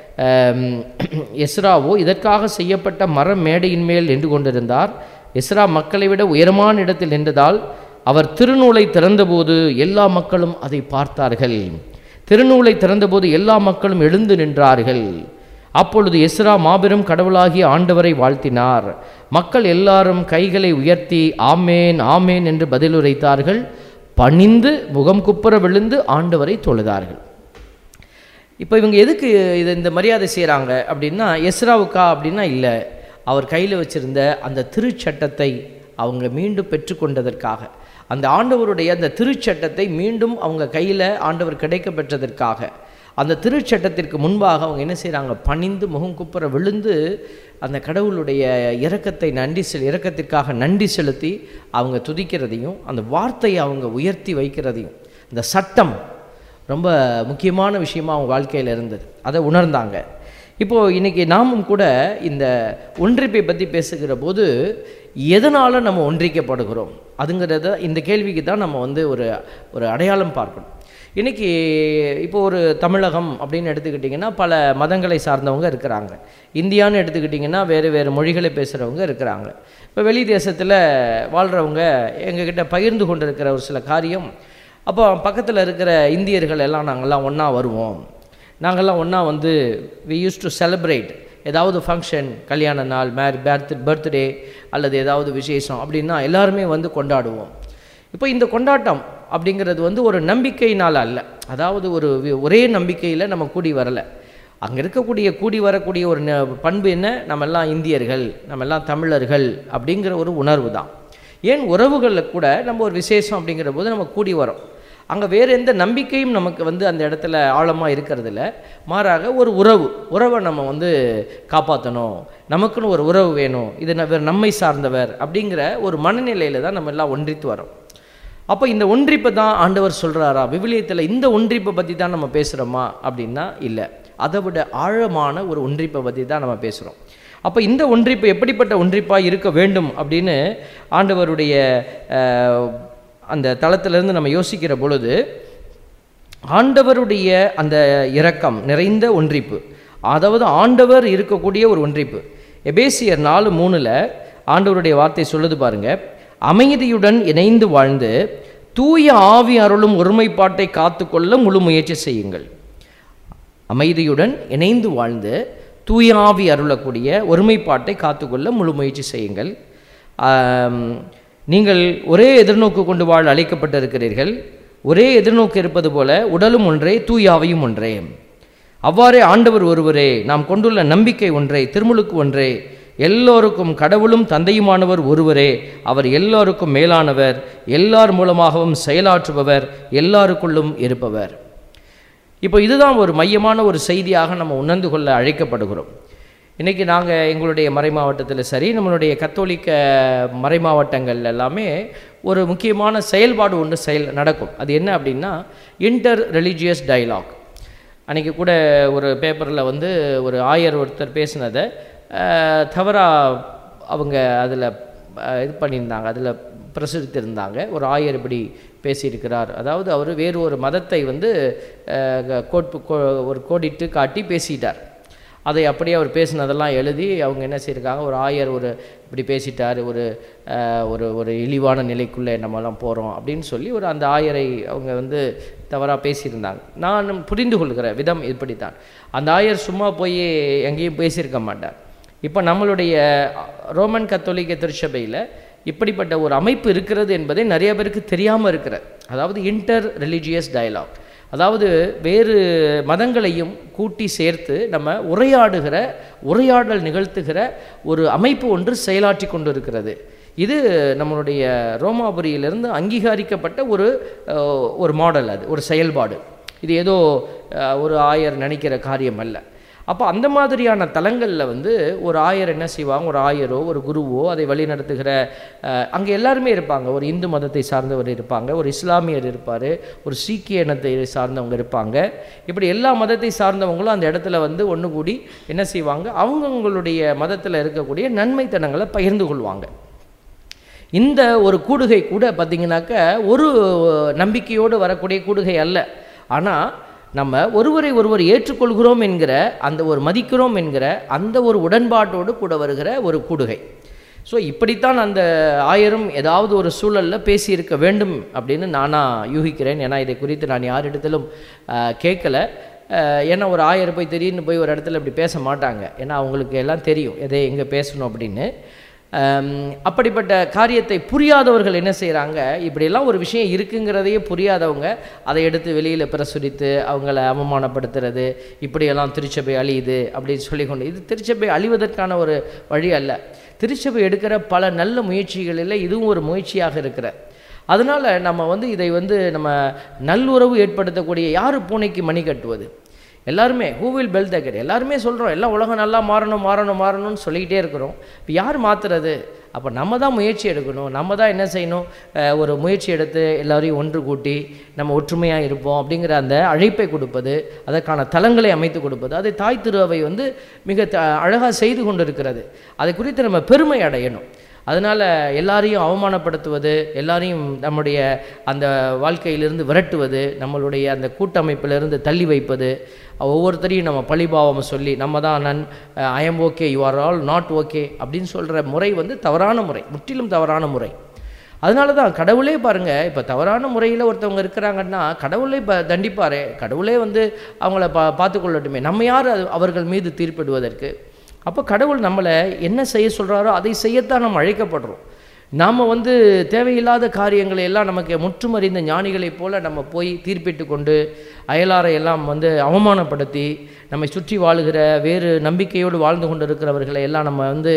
எஸ்ராவோ இதற்காக செய்யப்பட்ட மர மேடையின் மேல் நின்று கொண்டிருந்தார் எஸ்ரா மக்களை விட உயரமான இடத்தில் நின்றதால் அவர் திருநூலை திறந்தபோது எல்லா மக்களும் அதை பார்த்தார்கள் திருநூலை திறந்தபோது எல்லா மக்களும் எழுந்து நின்றார்கள் அப்பொழுது எஸ்ரா மாபெரும் கடவுளாகிய ஆண்டவரை வாழ்த்தினார் மக்கள் எல்லாரும் கைகளை உயர்த்தி ஆமேன் ஆமேன் என்று பதிலுரைத்தார்கள் பணிந்து முகம் குப்புற விழுந்து ஆண்டவரை தொழுதார்கள் இப்போ இவங்க எதுக்கு இது இந்த மரியாதை செய்கிறாங்க அப்படின்னா எஸ்ராவுக்கா அப்படின்னா இல்லை அவர் கையில் வச்சிருந்த அந்த திருச்சட்டத்தை அவங்க மீண்டும் பெற்றுக்கொண்டதற்காக அந்த ஆண்டவருடைய அந்த திருச்சட்டத்தை மீண்டும் அவங்க கையில் ஆண்டவர் கிடைக்க பெற்றதற்காக அந்த திருச்சட்டத்திற்கு முன்பாக அவங்க என்ன செய்கிறாங்க பணிந்து முகம் குப்புற விழுந்து அந்த கடவுளுடைய இரக்கத்தை நன்றி செல் இரக்கத்திற்காக நன்றி செலுத்தி அவங்க துதிக்கிறதையும் அந்த வார்த்தையை அவங்க உயர்த்தி வைக்கிறதையும் இந்த சட்டம் ரொம்ப முக்கியமான விஷயமா அவங்க வாழ்க்கையில் இருந்தது அதை உணர்ந்தாங்க இப்போது இன்றைக்கி நாமும் கூட இந்த ஒன்றிப்பை பற்றி பேசுகிற போது எதனால் நம்ம ஒன்றிக்கப்படுகிறோம் அதுங்கிறத இந்த கேள்விக்கு தான் நம்ம வந்து ஒரு ஒரு அடையாளம் பார்க்கணும் இன்றைக்கி இப்போ ஒரு தமிழகம் அப்படின்னு எடுத்துக்கிட்டிங்கன்னா பல மதங்களை சார்ந்தவங்க இருக்கிறாங்க இந்தியான்னு எடுத்துக்கிட்டிங்கன்னா வேறு வேறு மொழிகளை பேசுகிறவங்க இருக்கிறாங்க இப்போ வெளி தேசத்தில் வாழ்கிறவங்க எங்ககிட்ட பகிர்ந்து கொண்டு இருக்கிற ஒரு சில காரியம் அப்போ பக்கத்தில் இருக்கிற இந்தியர்கள் எல்லாம் நாங்கள்லாம் ஒன்றா வருவோம் நாங்கள்லாம் ஒன்றா வந்து வி யூஸ் டு செலிப்ரேட் ஏதாவது ஃபங்க்ஷன் கல்யாண நாள் மேரி பர்த் பர்த்டே அல்லது ஏதாவது விசேஷம் அப்படின்னா எல்லாருமே வந்து கொண்டாடுவோம் இப்போ இந்த கொண்டாட்டம் அப்படிங்கிறது வந்து ஒரு நம்பிக்கையினால் அல்ல அதாவது ஒரு வி- ஒரே நம்பிக்கையில் நம்ம கூடி வரலை அங்கே இருக்கக்கூடிய கூடி வரக்கூடிய ஒரு ந- பண்பு என்ன நம்ம எல்லாம் இந்தியர்கள் நம்ம எல்லாம் தமிழர்கள் அப்படிங்கிற ஒரு உணர்வு தான் ஏன் உறவுகளில் கூட நம்ம ஒரு விசேஷம் அப்படிங்கிற போது நம்ம கூடி வரோம் அங்கே வேறு எந்த நம்பிக்கையும் நமக்கு வந்து அந்த இடத்துல ஆழமாக இருக்கிறதில்ல மாறாக ஒரு உறவு உறவை நம்ம வந்து காப்பாற்றணும் நமக்குன்னு ஒரு உறவு வேணும் இது ந- இவர் நம்மை சார்ந்தவர் அப்படிங்கிற ஒரு மனநிலையில் தான் நம்ம எல்லாம் ஒன்றித்து வரோம் அப்போ இந்த ஒன்றிப்பை தான் ஆண்டவர் சொல்கிறாரா விவிலியத்தில் இந்த ஒன்றிப்பை பற்றி தான் நம்ம பேசுகிறோமா அப்படின்னா இல்லை அதை விட ஆழமான ஒரு ஒன்றிப்பை பற்றி தான் நம்ம பேசுகிறோம் அப்போ இந்த ஒன்றிப்பு எப்படிப்பட்ட ஒன்றிப்பாக இருக்க வேண்டும் அப்படின்னு ஆண்டவருடைய அஹ், அந்த தளத்திலிருந்து நம்ம யோசிக்கிற பொழுது ஆண்டவருடைய அந்த இரக்கம் நிறைந்த ஒன்றிப்பு அதாவது ஆண்டவர் இருக்கக்கூடிய ஒரு ஒன்றிப்பு எபேசியர் நாலு மூணில் ஆண்டவருடைய வார்த்தை சொல்லுது பாருங்க அமைதியுடன் இணைந்து வாழ்ந்து தூய ஆவி அருளும் ஒருமைப்பாட்டை காத்துக்கொள்ள முழு முயற்சி செய்யுங்கள் அமைதியுடன் இணைந்து வாழ்ந்து தூய ஆவி அருளக்கூடிய ஒருமைப்பாட்டை காத்துக்கொள்ள முழு முயற்சி செய்யுங்கள் ஆம், நீங்கள் ஒரே எதிர்நோக்கு கொண்டு வாழ அழைக்கப்பட்டிருக்கிறீர்கள் ஒரே எதிர்நோக்கு இருப்பது போல உடலும் ஒன்றே தூய ஆவியும் ஒன்றே அவ்வாறே ஆண்டவர் ஒருவரே நாம் கொண்டுள்ள நம்பிக்கை ஒன்றே திருமுழுக்கு ஒன்றே எல்லோருக்கும் கடவுளும் தந்தையுமானவர் ஒருவரே அவர் எல்லோருக்கும் மேலானவர் எல்லார் மூலமாகவும் செயலாற்றுபவர் எல்லாருக்குள்ளும் இருப்பவர் இப்போ இதுதான் ஒரு மையமான ஒரு செய்தியாக நம்ம உணர்ந்து கொள்ள அழைக்கப்படுகிறோம் இன்றைக்கி நாங்கள் எங்களுடைய மறை மாவட்டத்தில் சரி நம்மளுடைய கத்தோலிக்க மறை மாவட்டங்கள் எல்லாமே ஒரு முக்கியமான செயல்பாடு ஒன்று செயல் நடக்கும் அது என்ன அப்படின்னா இன்டர் ரிலீஜியஸ் டயலாக் அன்றைக்கி கூட ஒரு பேப்பரில் வந்து ஒரு ஆயர் ஒருத்தர் பேசினதை தவறாக அவங்க அதில் இது பண்ணியிருந்தாங்க அதில் பிரசுரித்திருந்தாங்க ஒரு ஆயர் இப்படி பேசியிருக்கிறார் அதாவது அவர் வேறு ஒரு மதத்தை வந்து அஹ், கோட்பு கோ- ஒரு கோடிட்டு காட்டி பேசிட்டார் அதை அப்படியே அவர் பேசினதெல்லாம் எழுதி அவங்க என்ன செய்யிருக்காங்க ஒரு ஆயர் ஒரு இப்படி பேசிட்டார் ஒரு அஹ், ஒரு ஒரு இழிவான நிலைக்குள்ளே நம்மலாம் போகிறோம் அப்படின்னு சொல்லி ஒரு அந்த ஆயரை அவங்க வந்து தவறாக பேசியிருந்தாங்க நான் புரிந்து கொள்கிற விதம் இப்படித்தான் அந்த ஆயர் சும்மா போய் எங்கேயும் பேசியிருக்க மாட்டார் இப்போ நம்மளுடைய ரோமன் கத்தோலிக்க திருச்சபையில் இப்படிப்பட்ட ஒரு அமைப்பு இருக்கிறது என்பதை நிறைய பேருக்கு தெரியாமல் இருக்கிறது அதாவது இன்டர் ரிலீஜியஸ் டயலாக் அதாவது வேறு மதங்களையும் கூட்டி சேர்த்து நம்ம உரையாடுகிற உரையாடல் நிகழ்த்துகிற ஒரு அமைப்பு ஒன்று செயலாற்றி கொண்டு இருக்கிறது இது நம்மளுடைய ரோமாபுரியிலிருந்து அங்கீகரிக்கப்பட்ட ஒரு அஹ், ஒரு மாடல் அது ஒரு செயல்பாடு இது ஏதோ அஹ், ஒரு ஆயர் நினைக்கிற காரியம் அல்ல அப்போ அந்த மாதிரியான தலங்களில் வந்து ஒரு ஆயர் என்ன செய்வாங்க ஒரு ஆயரோ ஒரு குருவோ அதை வழிநடத்துகிற அங்கே எல்லாருமே இருப்பாங்க ஒரு இந்து மதத்தை சார்ந்தவர் இருப்பாங்க ஒரு இஸ்லாமியர் இருப்பார் ஒரு சீக்கிய இனத்தை சார்ந்தவங்க இருப்பாங்க இப்படி எல்லா மதத்தை சார்ந்தவங்களும் அந்த இடத்துல வந்து ஒன்று கூடி என்ன செய்வாங்க அவங்கவுங்களுடைய மதத்தில் இருக்கக்கூடிய நன்மைத்தனங்களை பகிர்ந்து கொள்வாங்க இந்த ஒரு கூடுகை கூட பார்த்தீங்கன்னாக்க ஒரு நம்பிக்கையோடு வரக்கூடிய கூடுகை அல்ல ஆனால் நம்ம ஒருவரை ஒருவர் ஏற்றுக்கொள்கிறோம் என்கிற அந்த ஒரு மதிக்கிறோம் என்கிற அந்த ஒரு உடன்பாட்டோடு கூட வருகிற ஒரு கூடுகை ஸோ இப்படித்தான் அந்த ஆயரும் ஏதாவது ஒரு சூழலில் பேசியிருக்க வேண்டும் அப்படின்னு நானாக யூகிக்கிறேன் ஏன்னா இதை குறித்து நான் யாரிடத்திலும் ஆஹ், கேட்கல ஆஹ், ஏன்னா ஒரு ஆயர் போய் திடீர்னு போய் ஒரு இடத்துல இப்படி பேச மாட்டாங்க ஏன்னா அவங்களுக்கு எல்லாம் தெரியும் எதை எங்கே பேசணும் அப்படின்னு ஆம், அப்படிப்பட்ட காரியத்தை புரியாதவர்கள் என்ன செய்கிறாங்க இப்படியெல்லாம் ஒரு விஷயம் இருக்குங்கிறதையே புரியாதவங்க அதை எடுத்து வெளியில் பிரசுரித்து அவங்கள அவமானப்படுத்துறது இப்படியெல்லாம் திருச்சபை அழியுது அப்படின்னு சொல்லி கொண்டு இது திருச்சபை அழிவதற்கான ஒரு வழி அல்ல திருச்சபை எடுக்கிற பல நல்ல முயற்சிகளில் இதுவும் ஒரு முயற்சியாக இருக்கிற அதனால் நம்ம வந்து இதை வந்து நம்ம நல்லுறவு ஏற்படுத்தக்கூடிய யார் பூனைக்கு மணி கட்டுவது எல்லாருமே ஹூ வில் பெல் தக்கெட் எல்லாருமே சொல்கிறோம் எல்லாம் உலகம் நல்லா மாறணும் மாறணும் மாறணும்னு சொல்லிக்கிட்டே இருக்கிறோம் இப்போ யார் மாற்றுறது அப்போ நம்ம தான் முயற்சி எடுக்கணும் நம்ம தான் என்ன செய்யணும் அஹ், ஒரு முயற்சி எடுத்து எல்லாரையும் ஒன்று கூட்டி நம்ம ஒற்றுமையாக இருப்போம் அப்படிங்கிற அந்த அழைப்பை கொடுப்பது அதற்கான தளங்களை அமைத்து கொடுப்பது அதை தாய் திருவை வந்து மிக த அழகாக செய்து கொண்டு இருக்கிறது அதை குறித்து நம்ம பெருமை அடையணும் அதனால் எல்லாரையும் அவமானப்படுத்துவது எல்லாரையும் நம்முடைய அந்த வாழ்க்கையிலிருந்து விரட்டுவது நம்மளுடைய அந்த கூட்டமைப்பிலிருந்து தள்ளி வைப்பது ஒவ்வொருத்தரையும் நம்ம பழிபாவம் சொல்லி நம்ம தான் நன் I am okay you are all not okay அப்படின்னு சொல்கிற முறை வந்து தவறான முறை முற்றிலும் தவறான முறை அதனால தான் கடவுளே பாருங்க இப்போ தவறான முறையில் ஒருத்தவங்க இருக்கிறாங்கன்னா கடவுளே ப தண்டிப்பாரே கடவுளே வந்து அவங்கள பா பார்த்து கொள்ளட்டுமே நம்ம யார் அது- அவர்கள் மீது தீர்ப்பிடுவதற்கு அப்போ கடவுள் நம்மளை என்ன செய்ய சொல்கிறாரோ அதை செய்யத்தான் நம்ம அழைக்கப்படுறோம் நாம் வந்து தேவையில்லாத காரியங்களை எல்லாம் நமக்கு முற்றுமறிந்த ஞானிகளைப் போல நம்ம போய் தீர்ப்பிட்டு கொண்டு அயலாரை எல்லாம் வந்து அவமானப்படுத்தி நம்மை சுற்றி வாழுகிற வேறு நம்பிக்கையோடு வாழ்ந்து கொண்டு இருக்கிறவர்களை எல்லாம் நம்ம வந்து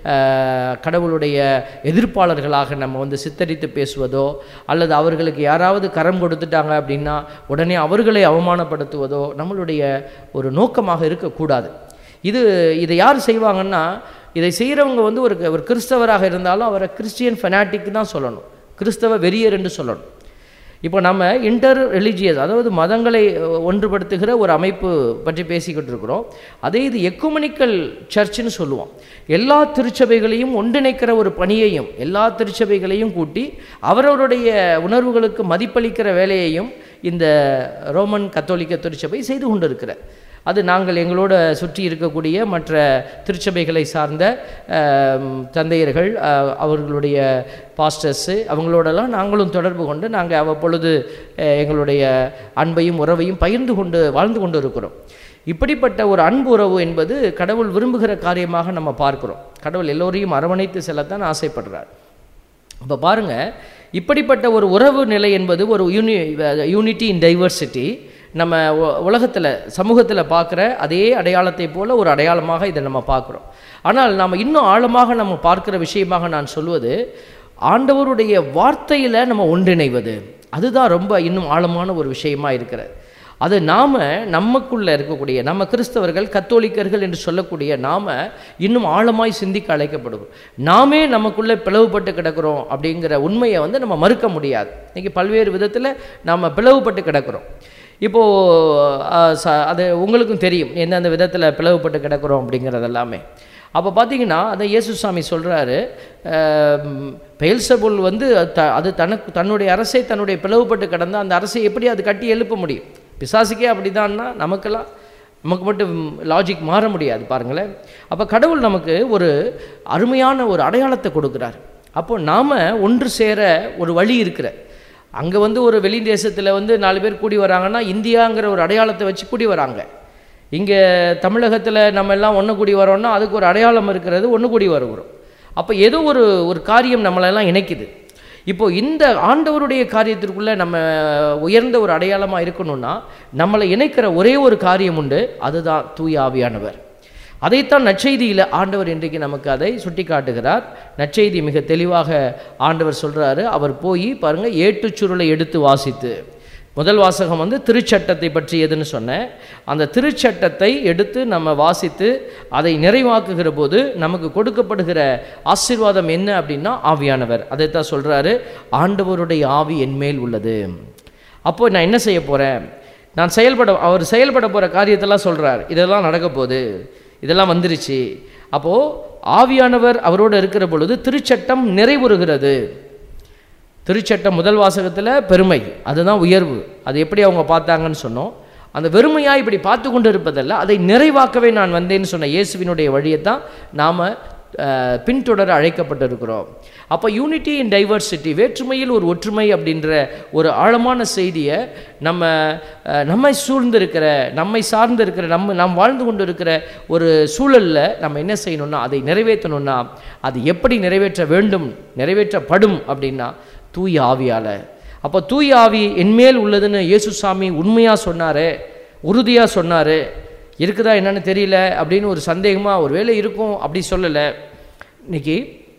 ஆஹ், கடவுளுடைய எதிர்ப்பாளர்களாக நம்ம வந்து சித்தரித்து பேசுவதோ அல்லது அவர்களுக்கு யாராவது கரம் கொடுத்துட்டாங்க அப்படின்னா உடனே அவர்களை அவமானப்படுத்துவதோ நம்மளுடைய ஒரு நோக்கமாக இருக்கக்கூடாது இது இதை யார் செய்வாங்கன்னா இதை செய்கிறவங்க வந்து ஒரு ஒரு கிறிஸ்தவராக இருந்தாலும் அவரை கிறிஸ்டியன் ஃபெனாட்டிக் தான் சொல்லணும் கிறிஸ்தவ வெறியர் என்று சொல்லணும் இப்போ நம்ம இன்டர் ரிலிஜியஸ் அதாவது மதங்களை அஹ், ஒன்றுபடுத்துகிற ஒரு அமைப்பு பற்றி பேசிக்கிட்டு இருக்கிறோம் அதே இது எக்குமனிக்கல் சர்ச்சுன்னு சொல்லுவோம் எல்லா திருச்சபைகளையும் ஒன்றிணைக்கிற ஒரு பணியையும் எல்லா திருச்சபைகளையும் கூட்டி அவரவருடைய உணர்வுகளுக்கு மதிப்பளிக்கிற வேலையையும் இந்த ரோமன் கத்தோலிக்க திருச்சபை செய்து கொண்டிருக்கிறார் அது நாங்கள் எங்களோட சுற்றி இருக்கக்கூடிய மற்ற திருச்சபைகளை சார்ந்த ஆம், தந்தையர்கள் ஆ, அவர்களுடைய பாஸ்டர்ஸு அவங்களோடலாம் நாங்களும் தொடர்பு கொண்டு நாங்கள் அவ்வப்பொழுது அஹ், எங்களுடைய அன்பையும் உறவையும் பகிர்ந்து கொண்டு வாழ்ந்து கொண்டு இருக்கிறோம் இப்படிப்பட்ட ஒரு அன்பு உறவு என்பது கடவுள் விரும்புகிற காரியமாக நம்ம பார்க்கிறோம் கடவுள் எல்லோரையும் அரவணைத்து செல்லத்தான் ஆசைப்படுறார் இப்போ பாருங்க இப்படிப்பட்ட ஒரு உறவு நிலை என்பது ஒரு யூனி யூனிட்டி இன் டைவர்சிட்டி நம்ம உலகத்தில் சமூகத்தில் பார்க்குற அதே அடையாளத்தை போல ஒரு அடையாளமாக இதை நம்ம பார்க்குறோம் ஆனால் நாம் இன்னும் ஆழமாக நம்ம பார்க்கிற விஷயமாக நான் சொல்வது ஆண்டவருடைய வார்த்தையில் நம்ம ஒன்றிணைவது அதுதான் ரொம்ப இன்னும் ஆழமான ஒரு விஷயமா இருக்கிறது அது நாம் நமக்குள்ளே இருக்கக்கூடிய நம்ம கிறிஸ்தவர்கள் கத்தோலிக்கர்கள் என்று சொல்லக்கூடிய நாம் இன்னும் ஆழமாய் சிந்திக்க அழைக்கப்படுகிறோம் நாமே நமக்குள்ளே பிளவுபட்டு கிடக்கிறோம் அப்படிங்கிற உண்மையை வந்து நம்ம மறுக்க முடியாது இன்றைக்கி பல்வேறு விதத்தில் நாம் பிளவுபட்டு கிடக்கிறோம் இப்போது அது உங்களுக்கும் தெரியும் எந்தெந்த விதத்தில் பிளவுபட்டு கிடக்கிறோம் அப்படிங்கிறது எல்லாமே அப்போ பார்த்தீங்கன்னா அதை இயேசுசாமி சொல்கிறாரு பெயல்சபுல் வந்து த அது தனக்கு தன்னுடைய அரசை தன்னுடைய பிளவுபட்டு கிடந்த அந்த அரசை எப்படி அது கட்டி எழுப்ப முடியும் பிசாசுக்கே அப்படிதான்னா நமக்கெல்லாம் நமக்கு மட்டும் லாஜிக் மாற முடியாது பாருங்களேன் அப்போ கடவுள் நமக்கு ஒரு அருமையான ஒரு அடையாளத்தை கொடுக்குறார் அப்போ நாம் ஒன்று சேர ஒரு வழி இருக்கிற அங்கே வந்து ஒரு வெளி தேசத்தில் வந்து நாலு பேர் கூடி வராங்கன்னா இந்தியாங்கிற ஒரு அடையாளத்தை வச்சு கூடி வராங்க இங்கே தமிழகத்தில் நம்ம எல்லாம் ஒன்று கூடி வரோம்னா அதுக்கு ஒரு அடையாளம் இருக்கிறது ஒன்று கூடி வருகிறோம் அப்போ ஏதோ ஒரு ஒரு காரியம் நம்மளெல்லாம் இணைக்குது இப்போ இந்த ஆண்டவருடைய காரியத்திற்குள்ளே நம்ம உயர்ந்த ஒரு அடையாளமாக இருக்கணும்னா நம்மளை இணைக்கிற ஒரே ஒரு காரியம் உண்டு அதுதான் தூய ஆவியானவர் அதைத்தான் நற்செய்தியில் ஆண்டவர் இன்றைக்கு நமக்கு அதை சுட்டி காட்டுகிறார் நற்செய்தி மிக தெளிவாக ஆண்டவர் சொல்கிறாரு அவர் போய் பாருங்கள் ஏட்டுச் சுருளை எடுத்து வாசித்து முதல் வாசகம் வந்து திருச்சட்டத்தை பற்றி எதுன்னு சொன்னேன் அந்த திருச்சட்டத்தை எடுத்து நம்ம வாசித்து அதை நிறைவாக்குகிற போது நமக்கு கொடுக்கப்படுகிற ஆசீர்வாதம் என்ன அப்படின்னா ஆவியானவர் அதைத்தான் சொல்கிறாரு ஆண்டவருடைய ஆவி என்மேல் உள்ளது அப்போ நான் என்ன செய்ய போகிறேன் நான் செயல்பட அவர் செயல்பட போகிற காரியத்தெல்லாம் சொல்கிறார் இதெல்லாம் நடக்க போகுது இதெல்லாம் வந்துருச்சு அப்போது ஆவியானவர் அவரோடு இருக்கிற பொழுது திருச்சட்டம் நிறைவுறுகிறது திருச்சட்டம் முதல் வாசகத்தில் பெருமை அதுதான் உயர்வு அது எப்படி அவங்க பார்த்தாங்கன்னு சொன்னோம் அந்த வெறுமையாக இப்படி பார்த்து கொண்டு இருப்பதல்ல அதை நிறைவாக்கவே நான் வந்தேன்னு சொன்ன இயேசுவினுடைய வழியை தான் நாம் பின்தொடர அழைக்கப்பட்டிருக்கிறோம் அப்போ யூனிட்டி இன் டைவர்சிட்டி வேற்றுமையில் ஒரு ஒற்றுமை அப்படின்ற ஒரு ஆழமான செய்தியை நம்ம அஹ், நம்மை சூழ்ந்திருக்கிற நம்மை சார்ந்து இருக்கிற நம்ம நாம் வாழ்ந்து கொண்டு இருக்கிற ஒரு சூழலில் நம்ம என்ன செய்யணும்னா அதை நிறைவேற்றணும்னா அது எப்படி நிறைவேற்ற வேண்டும் நிறைவேற்றப்படும் அப்படின்னா தூய ஆவியால் அப்போ தூய ஆவி என்மேல் உள்ளதுன்னு இயேசுசாமி உண்மையாக சொன்னார் உறுதியாக சொன்னார் இருக்குதா என்னன்னு தெரியல அப்படின்னு ஒரு சந்தேகமாக ஒரு வேளை இருக்கும் அப்படி சொல்லலை இன்னைக்கு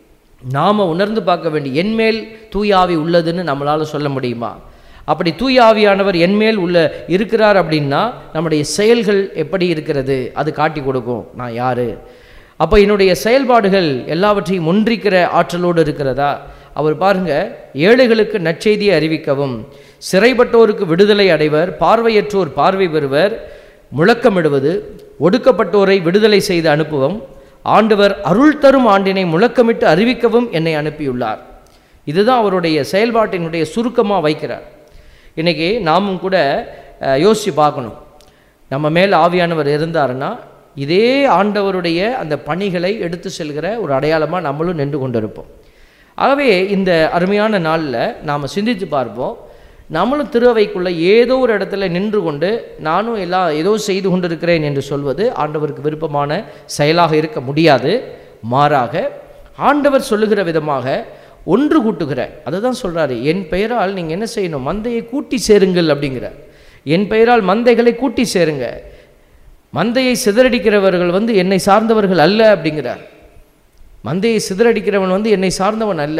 நாம் உணர்ந்து பார்க்க வேண்டிய என்மேல் தூய ஆவி உள்ளதுன்னு நம்மளால் சொல்ல முடியுமா அப்படி தூய ஆவியானவர் என்மேல் உள்ள இருக்கிறார் அப்படின்னா நம்முடைய செயல்கள் எப்படி இருக்கிறது அது காட்டி கொடுக்கும் நான் யார் அப்போ என்னுடைய செயல்பாடுகள் எல்லாவற்றையும் ஒன்றிக்கிற ஆற்றலோடு இருக்கிறதா அவர் பாருங்க ஏழைகளுக்கு நற்செய்தியை அறிவிக்கவும் சிறைப்பட்டோருக்கு விடுதலை அடைவர் பார்வையற்றோர் பார்வை பெறுவர் முழக்கமிடுவது ஒடுக்கப்பட்டோரை விடுதலை செய்து அனுப்புவோம் ஆண்டவர் அருள் தரும் ஆண்டினை முழக்கமிட்டு அறிவிக்கவும் என்னை அனுப்பியுள்ளார் இதுதான் அவருடைய செயல்பாட்டினுடைய சுருக்கமாக வைக்கிறார் இன்னைக்கு நாமும் கூட அஹ், யோசித்து பார்க்கணும் நம்ம மேல் ஆவியானவர் இருந்தாருன்னா இதே ஆண்டவருடைய அந்த பணிகளை எடுத்து செல்கிற ஒரு அடையாளமாக நம்மளும் நின்று கொண்டிருப்போம் ஆகவே இந்த அருமையான நாளில் நாம் சிந்தித்து பார்ப்போம் நம்மளும் திருவைக்குள்ளே ஏதோ ஒரு இடத்துல நின்று கொண்டு நானும் எல்லாம் ஏதோ செய்து கொண்டிருக்கிறேன் என்று சொல்வது ஆண்டவருக்கு விருப்பமான செயலாக இருக்க முடியாது மாறாக ஆண்டவர் சொல்லுகிற விதமாக ஒன்று கூட்டுகிற அதை தான் சொல்கிறாரு என் பெயரால் நீங்கள் என்ன செய்யணும் மந்தையை கூட்டி சேருங்கள் அப்படிங்கிறார் என் பெயரால் மந்தைகளை கூட்டி சேருங்க மந்தையை சிதறடிக்கிறவர்கள் வந்து என்னை சார்ந்தவர்கள் அல்ல அப்படிங்கிறார் மந்தையை சிதறடிக்கிறவன் வந்து என்னை சார்ந்தவன் அல்ல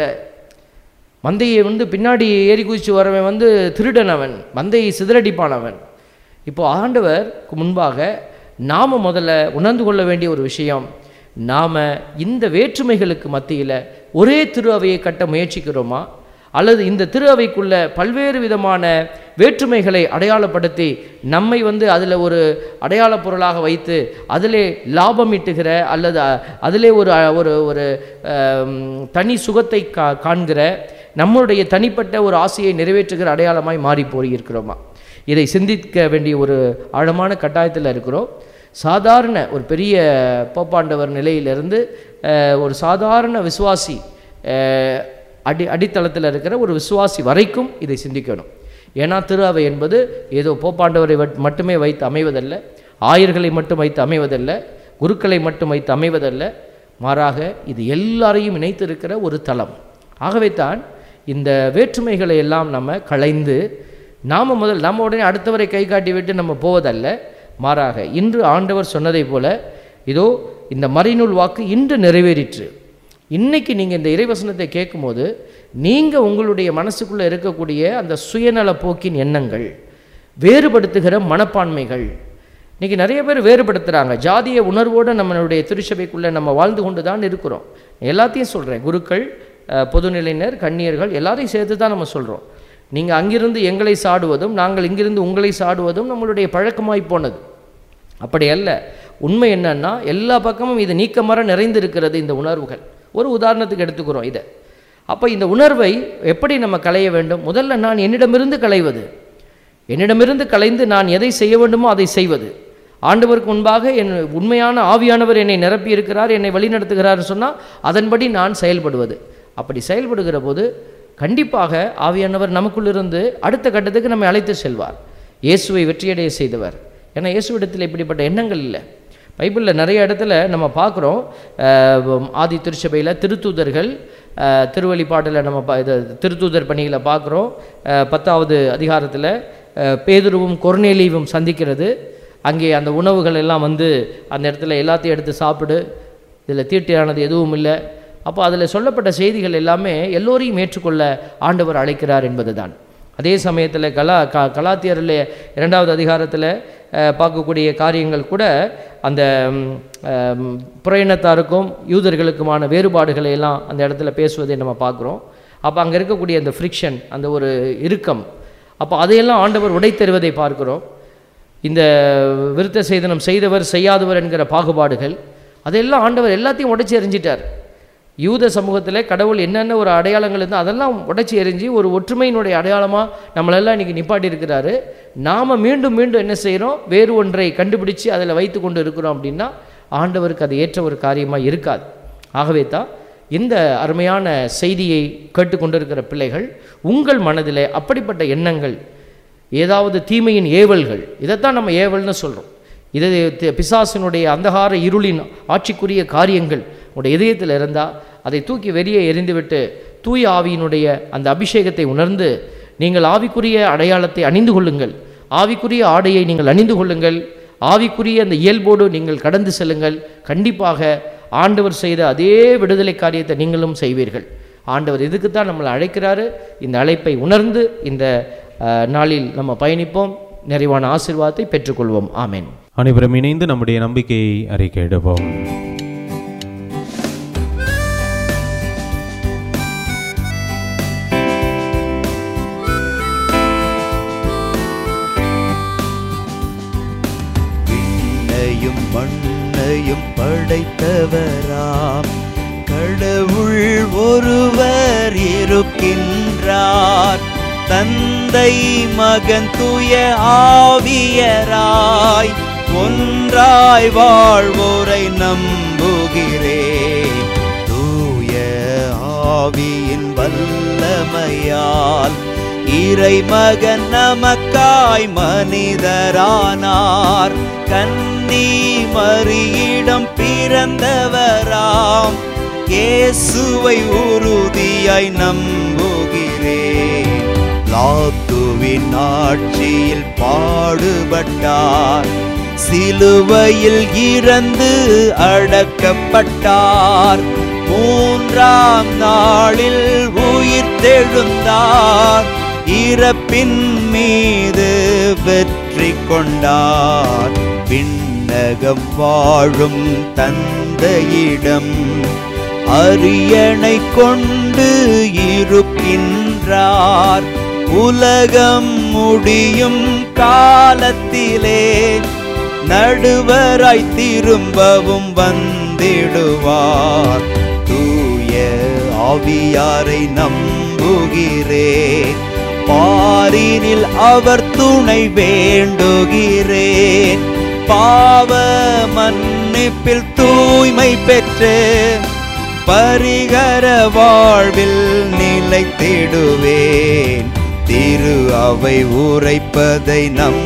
மந்தையை வந்து பின்னாடி ஏறி குதிச்சு வரவன் வந்து திருடன் அவன் மந்தையை சிதறடிப்பானவன் இப்போ ஆண்டவருக்கு முன்பாக நாம் முதல்ல உணர்ந்து கொள்ள வேண்டிய ஒரு விஷயம் நாம் இந்த வேற்றுமைகளுக்கு மத்தியில் ஒரே திரு அவையை கட்ட முயற்சிக்கிறோமா அல்லது இந்த திரு அவைக்குள்ள பல்வேறு விதமான வேற்றுமைகளை அடையாளப்படுத்தி நம்மை வந்து அதில் ஒரு அடையாள பொருளாக வைத்து அதிலே லாபம் ஈட்டுகிற அல்லது அ- அதிலே ஒரு அ, ஒரு ஒரு ஆம், தனி சுகத்தை கா காண்கிற நம்முடைய தனிப்பட்ட ஒரு ஆசையை நிறைவேற்றுகிற அடையாளமாய் மாறி போயிருக்கிறோமா இதை சிந்திக்க வேண்டிய ஒரு ஆழமான கட்டாயத்தில் இருக்கிறோம் சாதாரண ஒரு பெரிய போப்பாண்டவர் நிலையிலிருந்து அஹ், ஒரு சாதாரண விசுவாசி அஹ், அடி அடித்தளத்தில் இருக்கிற ஒரு விசுவாசி வரைக்கும் இதை சிந்திக்கணும் ஏன்னா திரு அவை என்பது ஏதோ போப்பாண்டவரை வட்- மட்டுமே வைத்து அமைவதல்ல ஆயர்களை மட்டும் வைத்து அமைவதல்ல குருக்களை மட்டும் வைத்து அமைவதல்ல மாறாக இது எல்லாரையும் இணைத்திருக்கிற ஒரு தளம் ஆகவே தான் இந்த வேற்றுமைகளை எல்லாம் நம்ம களைந்து நாம் முதல் நம்ம உடனே அடுத்தவரை கை காட்டி விட்டு நம்ம போவதல்ல மாறாக இன்று ஆண்டவர் சொன்னதைப் போல இதோ இந்த மறைநூல் வாக்கு இன்று நிறைவேறிற்று இன்னைக்கு நீங்கள் இந்த இறைவசனத்தை கேட்கும்போது நீங்கள் உங்களுடைய மனசுக்குள்ளே இருக்கக்கூடிய அந்த சுயநல போக்கின் எண்ணங்கள் வேறுபடுத்துகிற மனப்பான்மைகள் இன்னைக்கு நிறைய பேர் வேறுபடுத்துகிறாங்க ஜாதிய உணர்வோடு நம்மளுடைய திருச்சபைக்குள்ளே நம்ம வாழ்ந்து கொண்டு தான் இருக்கிறோம் எல்லாத்தையும் சொல்கிறேன் குருக்கள் அஹ், பொதுநிலையினர் கன்னியர்கள் எல்லாரையும் சேர்த்து தான் நம்ம சொல்கிறோம் நீங்கள் அங்கிருந்து எங்களை சாடுவதும் நாங்கள் இங்கிருந்து உங்களை சாடுவதும் நம்மளுடைய பழக்கமாய் போனது அப்படி அல்ல உண்மை என்னன்னா எல்லா பக்கமும் இது நீக்கமர நிறைந்திருக்கிறது இந்த உணர்வுகள் ஒரு உதாரணத்துக்கு எடுத்துக்கிறோம் இதை அப்போ இந்த உணர்வை எப்படி நம்ம களைய வேண்டும் முதல்ல நான் என்னிடமிருந்து களைவது என்னிடமிருந்து கலைந்து நான் எதை செய்ய வேண்டுமோ அதை செய்வது ஆண்டவருக்கு முன்பாக என் உண்மையான ஆவியானவர் என்னை நிரப்பி இருக்கிறார் என்னை வழிநடத்துகிறார்னு சொன்னால் அதன்படி நான் செயல்படுவது அப்படி செயல்படுகிற போது கண்டிப்பாக ஆவியானவர் நமக்குள்ளிருந்து அடுத்த கட்டத்துக்கு நம்மை அழைத்து செல்வார் இயேசுவை வெற்றியடைய செய்தவர் ஏன்னா இயேசுவிடத்தில் இப்படிப்பட்ட எண்ணங்கள் இல்லை பைபிளில் நிறைய இடத்துல நம்ம பார்க்குறோம் ஆதி திருச்சபையில் திருத்தூதர்கள் அஹ், திருவழிப்பாட்டில் நம்ம பா இது திருத்தூதர் பணிகளை பார்க்குறோம் அஹ், பத்தாவது அதிகாரத்தில் அஹ், பேதுருவும் கொர்நேலியும் சந்திக்கிறது அங்கே அந்த உணவுகள் எல்லாம் வந்து அந்த இடத்துல எல்லாத்தையும் எடுத்து சாப்பிடு இதில் தீட்டியானது எதுவும் இல்லை அப்போ அதில் சொல்லப்பட்ட செய்திகள் எல்லாமே எல்லோரையும் ஏற்றுக்கொள்ள ஆண்டவர் அழைக்கிறார் என்பதுதான் அதே சமயத்தில் கலா க கலாத்தியரில் இரண்டாவது அதிகாரத்தில் அஹ், பார்க்கக்கூடிய காரியங்கள் கூட அந்த ம், அம், புறையினத்தாருக்கும் யூதர்களுக்குமான வேறுபாடுகளை எல்லாம் அந்த இடத்துல பேசுவதை நம்ம பார்க்குறோம் அப்போ அங்கே இருக்கக்கூடிய அந்த ஃப்ரிக்ஷன் அந்த ஒரு இறுக்கம் அப்போ அதையெல்லாம் ஆண்டவர் உடைத்தருவதை பார்க்கிறோம் இந்த விருத்த சேதனம் செய்தவர் செய்யாதவர் என்கிற பாகுபாடுகள் அதெல்லாம் ஆண்டவர் எல்லாத்தையும் உடைச்சி எறிஞ்சிட்டார் யூத சமூகத்தில் கடவுள் என்னென்ன ஒரு அடையாளங்கள் இருந்தோ அதெல்லாம் உடைச்சி எறிஞ்சு ஒரு ஒற்றுமையினுடைய அடையாளமாக நம்மளெல்லாம் இன்றைக்கி நிப்பாட்டி இருக்கிறாரு நாம் மீண்டும் மீண்டும் என்ன செய்கிறோம் வேறு ஒன்றை கண்டுபிடிச்சு அதில் வைத்து கொண்டு இருக்கிறோம் அப்படின்னா ஆண்டவருக்கு அது ஏற்ற ஒரு காரியமாக இருக்காது ஆகவே தான் இந்த அருமையான செய்தியை கேட்டுக்கொண்டிருக்கிற பிள்ளைகள் உங்கள் மனதிலே அப்படிப்பட்ட எண்ணங்கள் ஏதாவது தீமையின் ஏவல்கள் இதைத்தான் நம்ம ஏவல்னு சொல்கிறோம் இது தி- பிசாசினுடைய அந்தகார இருளின் ஆட்சிக்குரிய காரியங்கள் உடைய இதயத்தில் இருந்தால் அதை தூக்கி வெளியே எறிந்துவிட்டு தூய ஆவியினுடைய அந்த அபிஷேகத்தை உணர்ந்து நீங்கள் ஆவிக்குரிய அடையாளத்தை அணிந்து கொள்ளுங்கள் ஆவிக்குரிய ஆடையை நீங்கள் அணிந்து கொள்ளுங்கள் ஆவிக்குரிய அந்த இயல்போடு நீங்கள் கடந்து செல்லுங்கள் கண்டிப்பாக ஆண்டவர் செய்த அதே விடுதலை காரியத்தை நீங்களும் செய்வீர்கள் ஆண்டவர் இதுக்கு தான் நம்மளை அழைக்கிறாரு இந்த அழைப்பை உணர்ந்து இந்த அஹ், நாளில் நம்ம பயணிப்போம் நிறைவான ஆசீர்வாதத்தை பெற்றுக்கொள்வோம் ஆமென் அனைவரும் இணைந்து நம்முடைய நம்பிக்கையை அறிக்கையிடுவோம் விண்ணையும் மண்ணையும் படைத்தவராம் கடவுள் ஒருவர் இருக்கின்றார் தந்தை மகன் துய ஆவியராய் ஒன்றாய் வாழ்வோரை நம்புகிறேன் தூய ஆவியின் வல்லமையால் இறைமகன் நமக்காய் மனிதரானார் கன்னி மரியிடம் பிறந்தவராம் இயேசுவை உறுதியாய் நம்புகிறேன் லாத்துவின் ஆட்சியில் பாடுபட்டார் சிலுவையில் இறந்து அடக்கப்பட்டார் மூன்றாம் நாளில் உயிர் தெழுந்தார் இறப்பின் மீது வெற்றி கொண்டார் விண்ணகம் வாழும் தந்தையிடம் அரியணை கொண்டு இருக்கின்றார் உலகம் முடியும் காலத்திலே நடுவராய் திரும்பவும் வந்திடுவார் தூய ஆவியாரை நம்புகிறேன் பாரினில் அவர் துணை வேண்டுகிறேன் பாவ மன்னிப்பில் தூய்மை பெற்று பரிகர வாழ்வில் நிலைத்திடுவேன் திரு அவை உரைப்பதை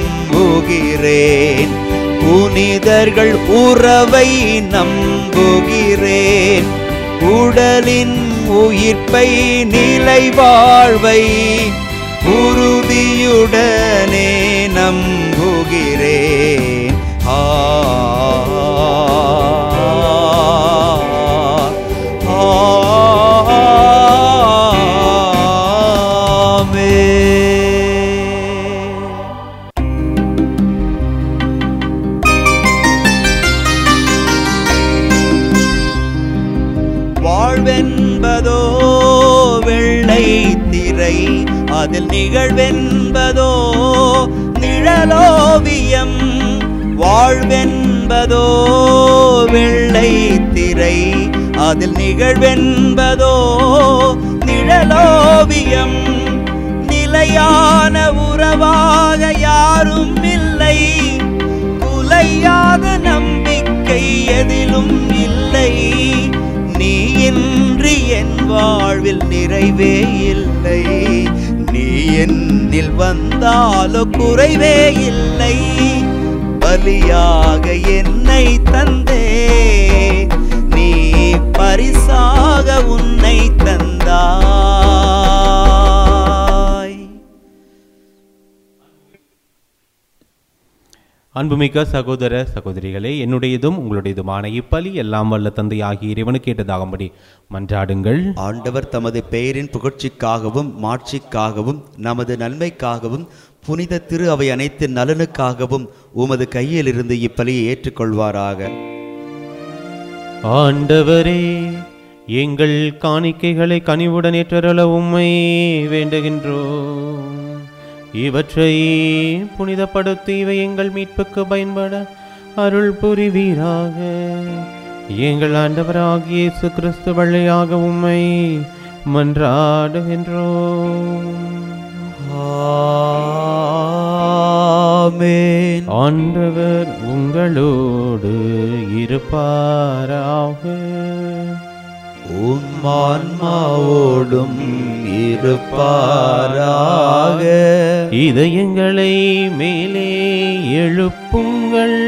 நம்புகிறேன் புனிதர்கள் உறவை நம்புகிறேன் உடலின் உயிர்ப்பை நிலை வாழ்வை உறுதியுடனே நம்புகிறேன் ஆ ஆமென். வாழ்வென்பதோ வெள்ளை திரை அதில் நிகழ்வென்பதோ நிழலோவியம் வாழ்வென்பதோ வெள்ளை திரை அதில் நிகழ்வென்பதோ நிழலோவியம் நிலையான உறவாக யாரும் இல்லை குலையாத நம்பிக்கை எதிலும் இல்லை நீ இன்றி என் வாழ்வில் நிறைவே இல்லை நீ என்னில் வந்தாலோ குறைவே இல்லை பலியாக என்னை தந்தே நீ பரிசாக உன்னை தந்தாய் அன்புமிக்க சகோதர சகோதரிகளே என்னுடையதும் உங்களுடையதுமான இப்பலி எல்லாம் வல்ல தந்தை ஆகிய இறைவனுக்கு கேட்டதாகும்படி மன்றாடுங்கள் ஆண்டவர் தமது பெயரின் புகழ்ச்சிக்காகவும் மாட்சிக்காகவும் நமது நன்மைக்காகவும் புனித திரு அவை அனைத்து நலனுக்காகவும் உமது கையிலிருந்து இப்பலியை ஏற்றுக்கொள்வாராக ஆண்டவரே எங்கள் காணிக்கைகளை கனிவுடன் ஏற்றருள உம்மை வேண்டுகின்றோம் இவற்றை புனிதப்படுத்தி இவை எங்கள் மீட்புக்கு பயன்பட அருள் புரிவீராக எங்கள் ஆண்டவராகிய இயேசு கிறிஸ்து வழியாக உம்மை மன்றாடுகின்றோம் ஆமென் ஆண்டவர் உங்களோடு இருப்பாராக உம்மான்மாவோடும் இருப்பாராக இதயங்களை மேலே எழுப்புங்கள்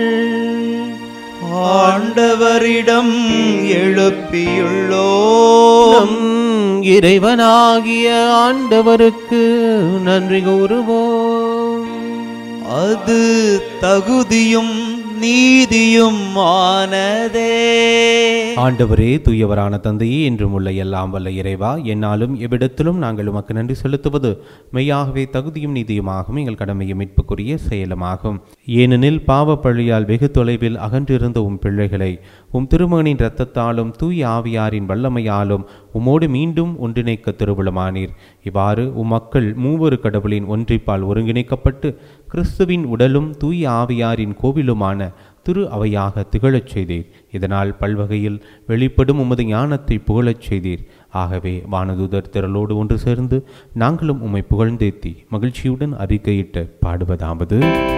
ஆண்டவரிடம் எழுப்பியுள்ளோ நம் இறைவனாகிய ஆண்டவருக்கு நன்றி கூறுவோம் அது தகுதியும் நீதியும் ஆனதே ஆண்டவரே தூயவரான தந்தையே என்றும் உள்ள எல்லாம் வல்ல இறைவா என்னாலும் எவ்விடத்திலும் நாங்கள் உமக்கு நன்றி செலுத்துவது மெய்யாகவே தகுதியும் நீதியுமாகும் எங்கள் கடமையும் மீட்புக்குரிய செயலுமாகும் ஏனெனில் பாவ பழியால் வெகு தொலைவில் அகன்றிருந்த உம் பிள்ளைகளை உம் திருமகனின் இரத்தத்தாலும் தூய ஆவியாரின் வல்லமையாலும் உம்மோடு மீண்டும் ஒன்றிணைக்க திருவிழமானீர் இவ்வாறு உம் மக்கள் மூவொரு கடவுளின் ஒன்றிப்பால் ஒருங்கிணைக்கப்பட்டு கிறிஸ்துவின் உடலும் தூய ஆவியாரின் கோவிலுமான திரு அவையாக திகழச் செய்தீர் இதனால் பல்வகையில் வெளிப்படும் உமது ஞானத்தை புகழச் செய்தீர் ஆகவே வானதூதர் திரளோடு ஒன்று சேர்ந்து நாங்களும் உம்மை புகழ்ந்தேத்தி மகிழ்ச்சியுடன் அறிக்கையிட்டு பாடுவதாவது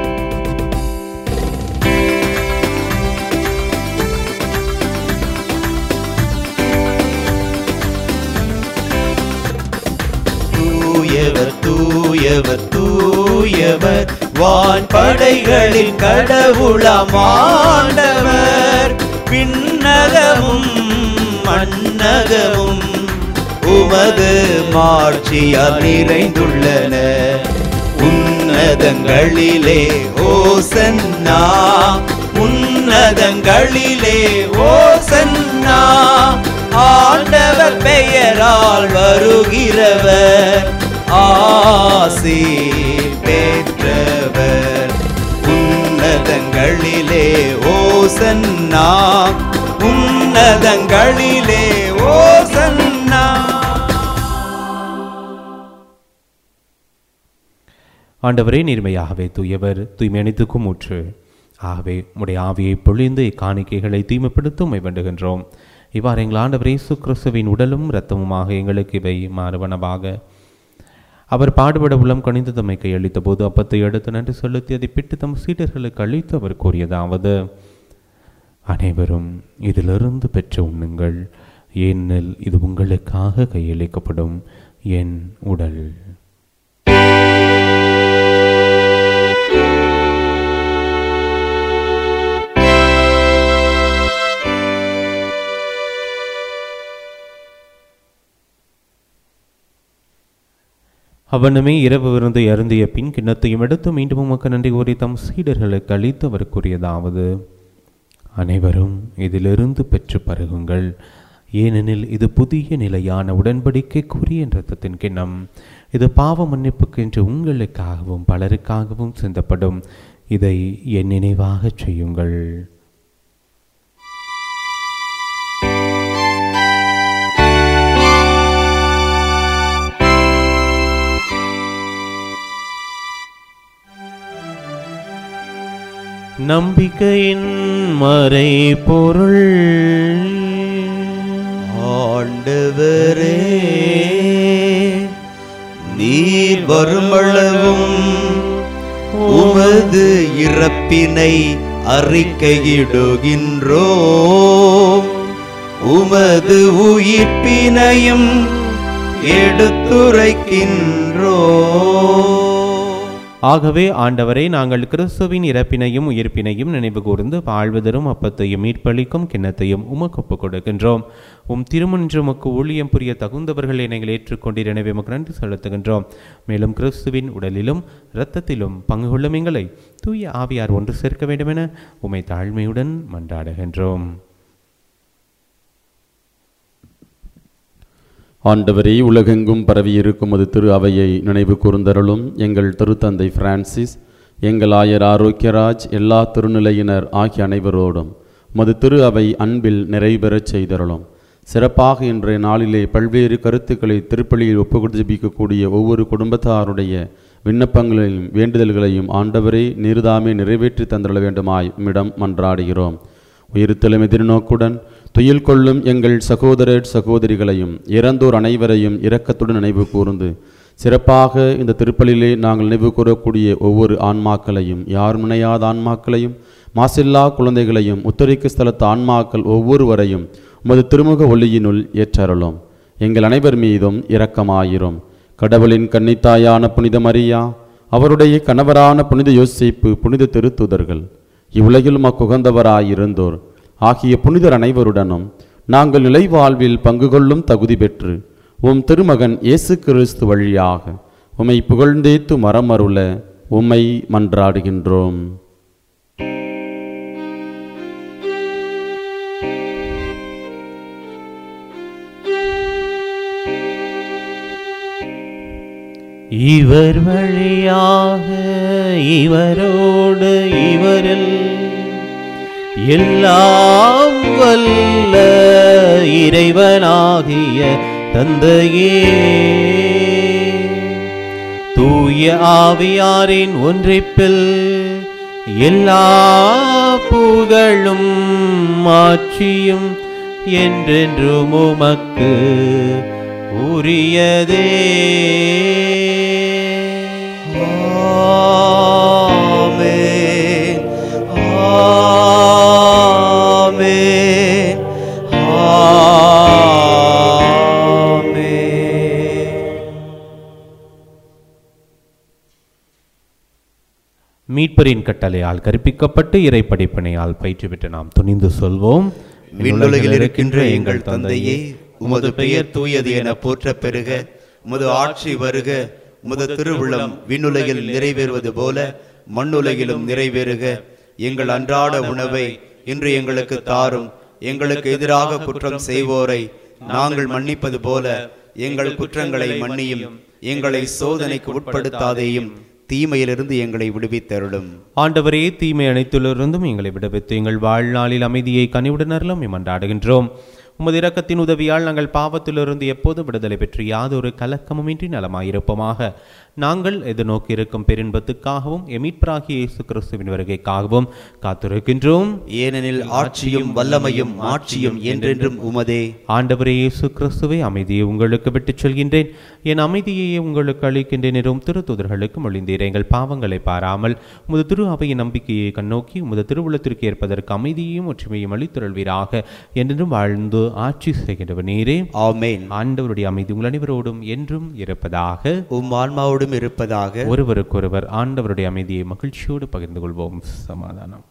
தூயவர் தூயவர் தூயவர் வான் படைகளின் கடவுளமாண்டவர் விண்ணகமும் மண்ணகமும் உமது மாட்சியால் நிறைந்துள்ளன உன்னதங்களிலே ஓசன்னா உன்னதங்களிலே ஓசன்னா ஆண்டவர் பெயரால் வருகிறவர் ஆசி பெற்றவர் உன்னதங்களிலே ஓசன்னா உன்னதங்களிலே ஓசன்னா ஆண்டவரே நீர்மையாகவே தூயவர் தூய்மை அனைத்துக்கும் ஊற்று ஆகவே உடைய ஆவியை பொழிந்து இக்காணிக்கைகளை தூய்மைப்படுத்த உம்மை வேண்டுகின்றோம் இவ்வாறு எங்கள் ஆண்டவர் இயேசு கிறிஸ்துவின் உடலும் இரத்தமுமாக எங்களுக்கு இவை மாறுவனவாக அவர் பாடுபட உள்ளம் கணிந்து தம்மை கையளித்த போது அப்பத்தை எடுத்து நன்றி செலுத்தி அதை பிட்டு தம் சீடர்களுக்கு அளித்து அவர் கூறியதாவது அனைவரும் இதிலிருந்து பெற்று உண்ணுங்கள் ஏனெனில் இது உங்களுக்காக கையளிக்கப்படும் என் உடல் அவனுமே இரவு விருந்து அருந்திய பின் கிண்ணத்தையும் எடுத்து மீண்டும் உமக்கு நன்றி கூறி தம் சீடர்களுக்கு அளித்து அவர் கூறியதாவது அனைவரும் இதிலிருந்து பெற்று பருகுங்கள் ஏனெனில் இது புதிய நிலையான உடன்படிக்கைக்குரிய இரத்தத்தின் கிண்ணம் இது பாவ மன்னிப்புக்கென்று உங்களுக்காகவும் பலருக்காகவும் சிந்தப்படும் இதை என் நினைவாகச் செய்யுங்கள் நம்பிக்கையின் மறை பொருள் ஆண்டவரே நீர் வருமளவும் உமது இறப்பினை அறிக்கையிடுகின்றோ உமது உயிர்ப்பினையும் எடுத்துரைக்கின்றோ ஆகவே ஆண்டவரை நாங்கள் கிறிஸ்துவின் இறப்பினையும் உயிர்ப்பினையும் நினைவு கூர்ந்து வாழ்வதரும் அப்பத்தையும் மீட்பளிக்கும் கிண்ணத்தையும் உமக்கு ஒப்புக் கொடுக்கின்றோம் உம் திருமுன்று உமக்கு ஊழியம் புரிய தகுந்தவர்களை நீங்கள் ஏற்றுக்கொண்டீர் எனவே உமக்கு நன்றி செலுத்துகின்றோம் மேலும் கிறிஸ்துவின் உடலிலும் இரத்தத்திலும் பங்கு கொள்ளும் எங்களை தூய ஆவியார் ஒன்று சேர்க்க வேண்டுமென உமை தாழ்மையுடன் மன்றாடுகின்றோம் ஆண்டவரே உலகெங்கும் பரவியிருக்கும் அது திரு அவையை நினைவு கூர்ந்தருளும் எங்கள் திருத்தந்தை பிரான்சிஸ் எங்கள் ஆயர் ஆரோக்கியராஜ் எல்லா திருநிலையினர் ஆகிய அனைவரோடும் மது திரு அவை அன்பில் நிறைவேறச் செய்தருளும் சிறப்பாக இன்றைய நாளிலே பல்வேறு கருத்துக்களை திருப்பலியில் ஒப்புக்கொடு ஜபிக்கக்கூடிய ஒவ்வொரு குடும்பத்தாருடைய விண்ணப்பங்களையும் வேண்டுதல்களையும் ஆண்டவரே நீர்தாமே நிறைவேற்றி தந்துள்ள வேண்டுமாய் உம்மிடம் மன்றாடுகிறோம் உயிர்த்தெழும் எதிர்நோக்குடன் துயில் கொள்ளும் எங்கள் சகோதரர் சகோதரிகளையும் இறந்தோர் அனைவரையும் இரக்கத்துடன் நினைவு கூர்ந்து சிறப்பாக இந்த திருப்பலிலே நாங்கள் நினைவு கூறக்கூடிய ஒவ்வொரு ஆன்மாக்களையும் யார் முனையாத ஆன்மாக்களையும் மாசில்லா குழந்தைகளையும் உத்தரிக்கு ஸ்தலத்து ஆன்மாக்கள் ஒவ்வொருவரையும் உமது திருமுக ஒளியினுள் ஏற்றருளும் எங்கள் அனைவர் மீதும் இரக்கமாயிரும் கடவுளின் கன்னித்தாயான புனித மரியா அவருடைய கணவரான புனித யோசிப்பு புனித திருத்துதர்கள் இவ்வுலகில் மக்குகந்தவராயிருந்தோர் ஆகிய புனிதர் அனைவருடனும் நாங்கள் நிலைவாழ்வில் பங்கு கொள்ளும் தகுதி பெற்று உம் திருமகன் இயேசு கிறிஸ்து வழியாக உம்மை புகழ்ந்தேத்து மரமருள உம்மை மன்றாடுகின்றோம் இவர் வழியாக இவரோடு இவரில் எல்லாம் வல்ல இறைவனாகிய தந்தையே தூய ஆவியாரின் ஒன்றிப்பில் எல்லா புகழும் ஆட்சியும் என்றென்றும் உமக்கு உரியதே ஆமென் ஆமென் ஆமென் மீட்பரின் கட்டளையால் கற்பிக்கப்பட்டு இறை படிப்பினையால் பயிற்றுவிட்டு நாம் துணிந்து சொல்வோம் விண்ணுலகில் இருக்கின்ற எங்கள் தந்தையே உமது பெயர் தூயது என போற்ற பெருக உமது ஆட்சி வருக உமது திருவுள்ளம் விண்ணுலகில் நிறைவேறுவது போல மண்ணுலகிலும் நிறைவேறுக எங்கள் அன்றாட உணவை இன்று எங்களுக்கு தாரும் எங்களுக்கு எதிராக குற்றம் செய்வோரை நாங்கள் மன்னிப்பது போல எங்கள் குற்றங்களை மன்னியும் எங்களை சோதனைக்கு உட்படுத்தாதேயும் தீமையிலிருந்து எங்களை விடுவித்தருளும் ஆண்டவரே தீமை அனைத்திலிருந்தும் எங்களை விடுவித்து எங்கள் வாழ்நாளில் அமைதியை கனிவுடன் அருளும் மன்றாடுகின்றோம் உமது இரக்கத்தின் உதவியால் நாங்கள் பாவத்திலிருந்து எப்போதும் விடுதலை பெற்று யாதொரு கலக்கமுமின்றி நலமாயிருப்போமாக நாங்கள் எதிர்நோக்கி இருக்கும் பெருன்பத்துக்காகவும் எமீட்பராகிய இயேசு கிறிஸ்துவின் வருகைக்காகவும் காத்திருக்கின்றோம் ஏனெனில் ஆட்சியும் வல்லமையும் ஆட்சியும் என்றென்றும் உமதே ஆண்டவரே இயேசு கிறிஸ்துவை அமைதியை உங்களுக்கு விட்டுச் சொல்கின்றேன் என் அமைதியை உங்களுக்கு அளிக்கின்றேன் என்றும் திருத்துதர்களுக்கு மொழிந்தீர் எங்கள் பாவங்களை பாராமல் உமது திரு அவையின் நம்பிக்கையை கண்ணோக்கி உமது திருவுளத்திற்கு ஏற்பதற்கு அமைதியையும் ஒற்றுமையும் அளித்தருள்வீராக என்றென்றும் வாழ்ந்து ஆட்சி செய்கின்றவர் நீரே ஆமென் ஆண்டவருடைய அமைதி உங்கள் அனைவரோடும் என்றும் இருப்பதாக உம் ஆன்மாவோடும் இருப்பதாக ஒருவருக்கொருவர் ஆண்டவருடைய அமைதியை மகிழ்ச்சியோடு பகிர்ந்து கொள்வோம் சமாதானம்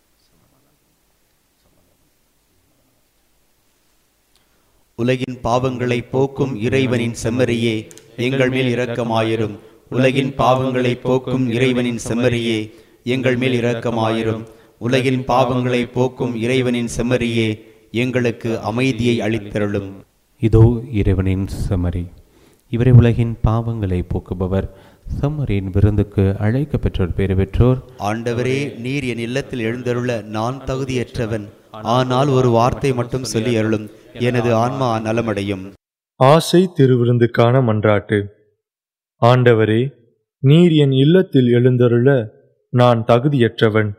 உலகின் பாவங்களை போக்கும் இறைவனின் செம்மறியே எங்கள் மேல் இரக்கமாயிரும் உலகின் பாவங்களை போக்கும் இறைவனின் செம்மறியே எங்கள் மேல் இரக்கமாயிரும் உலகின் பாவங்களை போக்கும் இறைவனின் செம்மறியே எங்களுக்கு அமைதியை அளித்தருளும் இதோ இறைவனின் செம்மறி இவரை உலகின் பாவங்களை போக்குபவர் செம்மறியின் விருந்துக்கு அழைக்க பெற்றோர் பேறு பெற்றோர் ஆண்டவரே நீர் என் இல்லத்தில் எழுந்தருள நான் தகுதியற்றவன் ஆனால் ஒரு வார்த்தை மட்டும் சொல்லி அருளும் எனது ஆன்மா நலமடையும் ஆசை திருவிருந்துக்கான மன்றாட்டு ஆண்டவரே நீர் என் இல்லத்தில் எழுந்தருள நான் தகுதியற்றவன்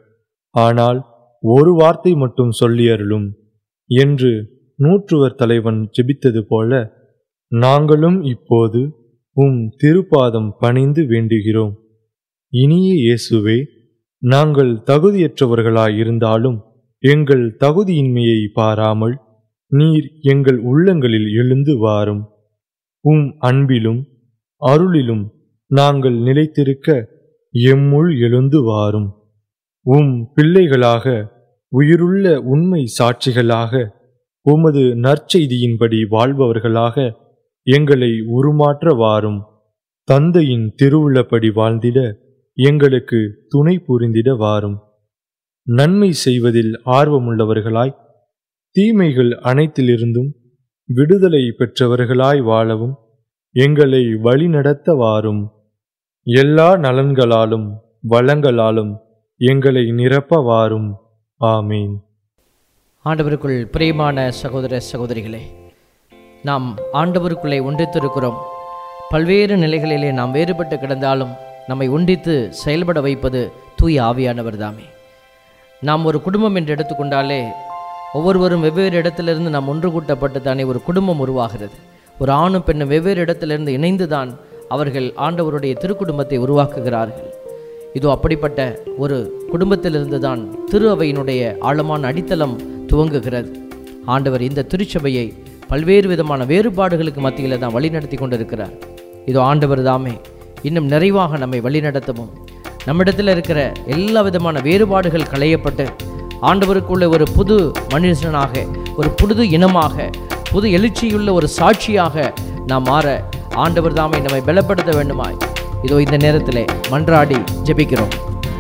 ஆனால் ஒரு வார்த்தை மட்டும் சொல்லியருளும் என்று நூற்றுவர் தலைவன் ஜெபித்தது போல நாங்களும் இப்போது உம் திருப்பாதம் பணிந்து வேண்டுகிறோம் இனிய இயேசுவே நாங்கள் தகுதியற்றவர்களாயிருந்தாலும் எங்கள் தகுதியின்மையை பாராமல் நீர் எங்கள் உள்ளங்களில் எழுந்து வாரும் உம் அன்பிலும் அருளிலும் நாங்கள் நிலைத்திருக்க எம்முள் எழுந்து வாரும் உம் பிள்ளைகளாக உயிருள்ள உண்மை சாட்சிகளாக உமது நற்செய்தியின்படி வாழ்பவர்களாக எங்களை உருமாற்ற வாரும் தந்தையின் திருவுள்ளப்படி வாழ்ந்திட எங்களுக்கு துணை புரிந்திட வாரும் நன்மை செய்வதில் ஆர்வமுள்ளவர்களாய் தீமைகள் அனைத்திலிருந்தும் விடுதலை பெற்றவர்களாய் வாழவும் எங்களை வழிநடத்த வாரும் எல்லா நலன்களாலும் வளங்களாலும் எங்களை நிரப்ப வாரும் ஆமீன் ஆண்டவருக்குள் பிரியமான சகோதர சகோதரிகளே நாம் ஆண்டவருக்குள்ளே ஒன்றித்திருக்கிறோம் பல்வேறு நிலைகளிலே நாம் வேறுபட்டு கிடந்தாலும் நம்மை ஒன்றித்து செயல்பட வைப்பது தூய ஆவியானவர் தாமே நாம் ஒரு குடும்பம் என்று எடுத்துக்கொண்டாலே ஒவ்வொருவரும் வெவ்வேறு இடத்திலிருந்து நாம் ஒன்று கூட்டப்பட்டு தானே ஒரு குடும்பம் உருவாகிறது ஒரு ஆணும் பெண்ணும் வெவ்வேறு இடத்திலிருந்து இணைந்து தான் அவர்கள் ஆண்டவருடைய திருக்குடும்பத்தை உருவாக்குகிறார்கள் இதோ அப்படிப்பட்ட ஒரு குடும்பத்திலிருந்து தான் திரு அவையினுடைய ஆழமான அடித்தளம் துவங்குகிறது ஆண்டவர் இந்த திருச்சபையை பல்வேறு விதமான வேறுபாடுகளுக்கு மத்தியில் தான் வழிநடத்தி கொண்டிருக்கிறார் இதோ ஆண்டவர் தாமே இன்னும் நிறைவாக நம்மை வழிநடத்தவும் நம்மிடத்தில் இருக்கிற எல்லா விதமான வேறுபாடுகள் களையப்பட்டு ஆண்டவருக்குள்ள ஒரு புது மனுஷனாக ஒரு புது இனமாக புது எழுச்சியுள்ள ஒரு சாட்சியாக நாம் மாற ஆண்டவர் தாமே நம்மை பலப்படுத்த வேண்டுமாய் இதோ இந்த நேரத்திலே மன்றாடி ஜெபிக்கிறோம்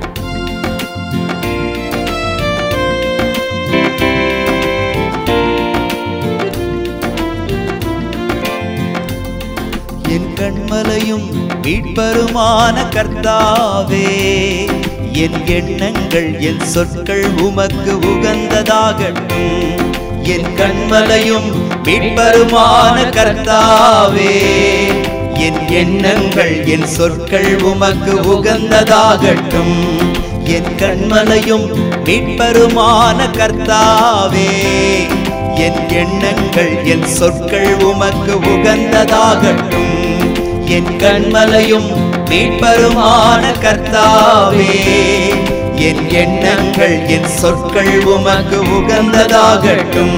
என் கண்மலையும் மீட்பருமான கர்த்தாவே என் எண்ணங்கள் என் சொற்கள் உமக்கு உகந்ததாகட்டும் என் கண்மலையும் மீட்பருமான கர்த்தாவே என் எண்ணங்கள் என் சொற்கள் உமக்கு உகந்ததாகட்டும் என் கண்மலையும் மீட்பருமான கர்த்தாவே என் எண்ணங்கள் என் சொற்கள் உமக்கு உகந்ததாகட்டும் என் கண்மலையும் மீட்பருமான கர்த்தாவே என் எண்ணங்கள் என் சொற்கள் உமக்கு உகந்ததாகட்டும்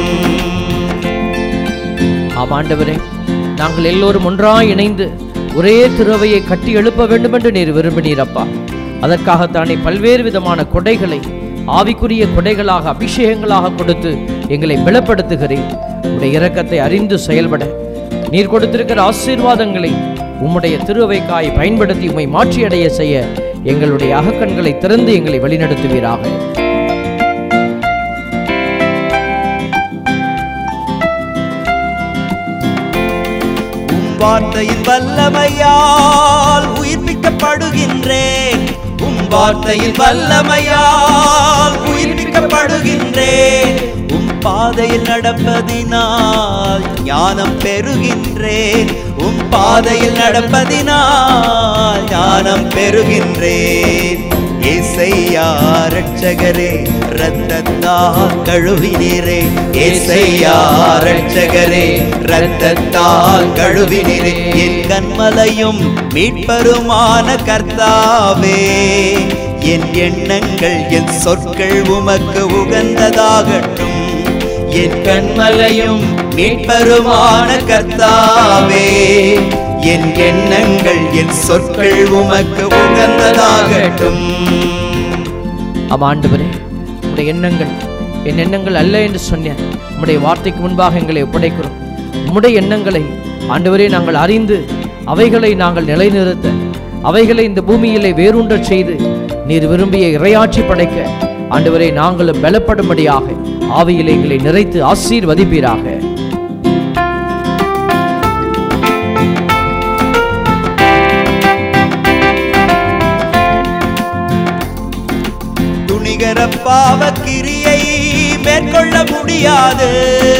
ஆம் ஆண்டவரே நாங்கள் எல்லோரும் ஒன்றாய் இணைந்து ஒரே திருவையை கட்டி எழுப்ப வேண்டும் என்று நீர் விரும்பினீர் அப்பா அதற்காகத்தானே பல்வேறு விதமான கொடைகளை ஆவிக்குரிய கொடைகளாக அபிஷேகங்களாக கொடுத்து எங்களை பலப்படுத்துகிறீர் உடைய இரக்கத்தை அறிந்து செயல்பட நீர் கொடுத்திருக்கிற ஆசீர்வாதங்களை உம்முடைய திருவைக்காய் பயன்படுத்தி உம்மை மாற்றியடைய செய்ய எங்களுடைய அகக்கண்களை திறந்து எங்களை வழிநடத்துவீராக உம் வார்த்தையின் வல்லமையால் உயிர்ப்பிக்கப்படுகின்றேன் உம் வார்த்தையின் வல்லமையால் உயிர்ப்பிக்கப்படுகின்றேன் உம் பாதையில் நடப்பதினால் ஞானம் பெறுகின்றேன் உம் பாதையில் நடப்பதினால் ஞானம் பெறுகின்றேன் ஏசையா ரட்சகரே ரத்தத்தால் கழுவினீரே ஏசையா ரட்சகரே ரத்தத்தால் கழுவினீரே என் கண்மலையும் மீட்பருமான கர்த்தாவே என் எண்ணங்கள் என் சொற்கள் உமக்கு உகந்ததாகட்டும் என் கண்மலையும் மீட்பருமான கர்த்தாவே என் எண்ணங்கள் என் சொற்கள் உமக்கு உகந்ததாகட்டும் ஆம் ஆண்டவரே உடைய எண்ணங்கள் என் எண்ணங்கள் அல்ல என்று சொன்ன உம்முடைய வார்த்தைக்கு முன்பாக எங்களை ஒப்படைக்கிறோம் உம்முடைய எண்ணங்களை ஆண்டவரே நாங்கள் அறிந்து அவைகளை நாங்கள் நிலைநிறுத்த அவைகளை இந்த பூமியிலே வேரூன்றச் செய்து நீர் விரும்பிய இறையாட்சி படைக்க ஆண்டவரே நாங்களும் பலப்படும்படியாக ஆவியிலே எங்களை நிறைத்து ஆசீர்வதிப்பீராக துணிகர பாவ கிரியை மேற்கொள்ள முடியாது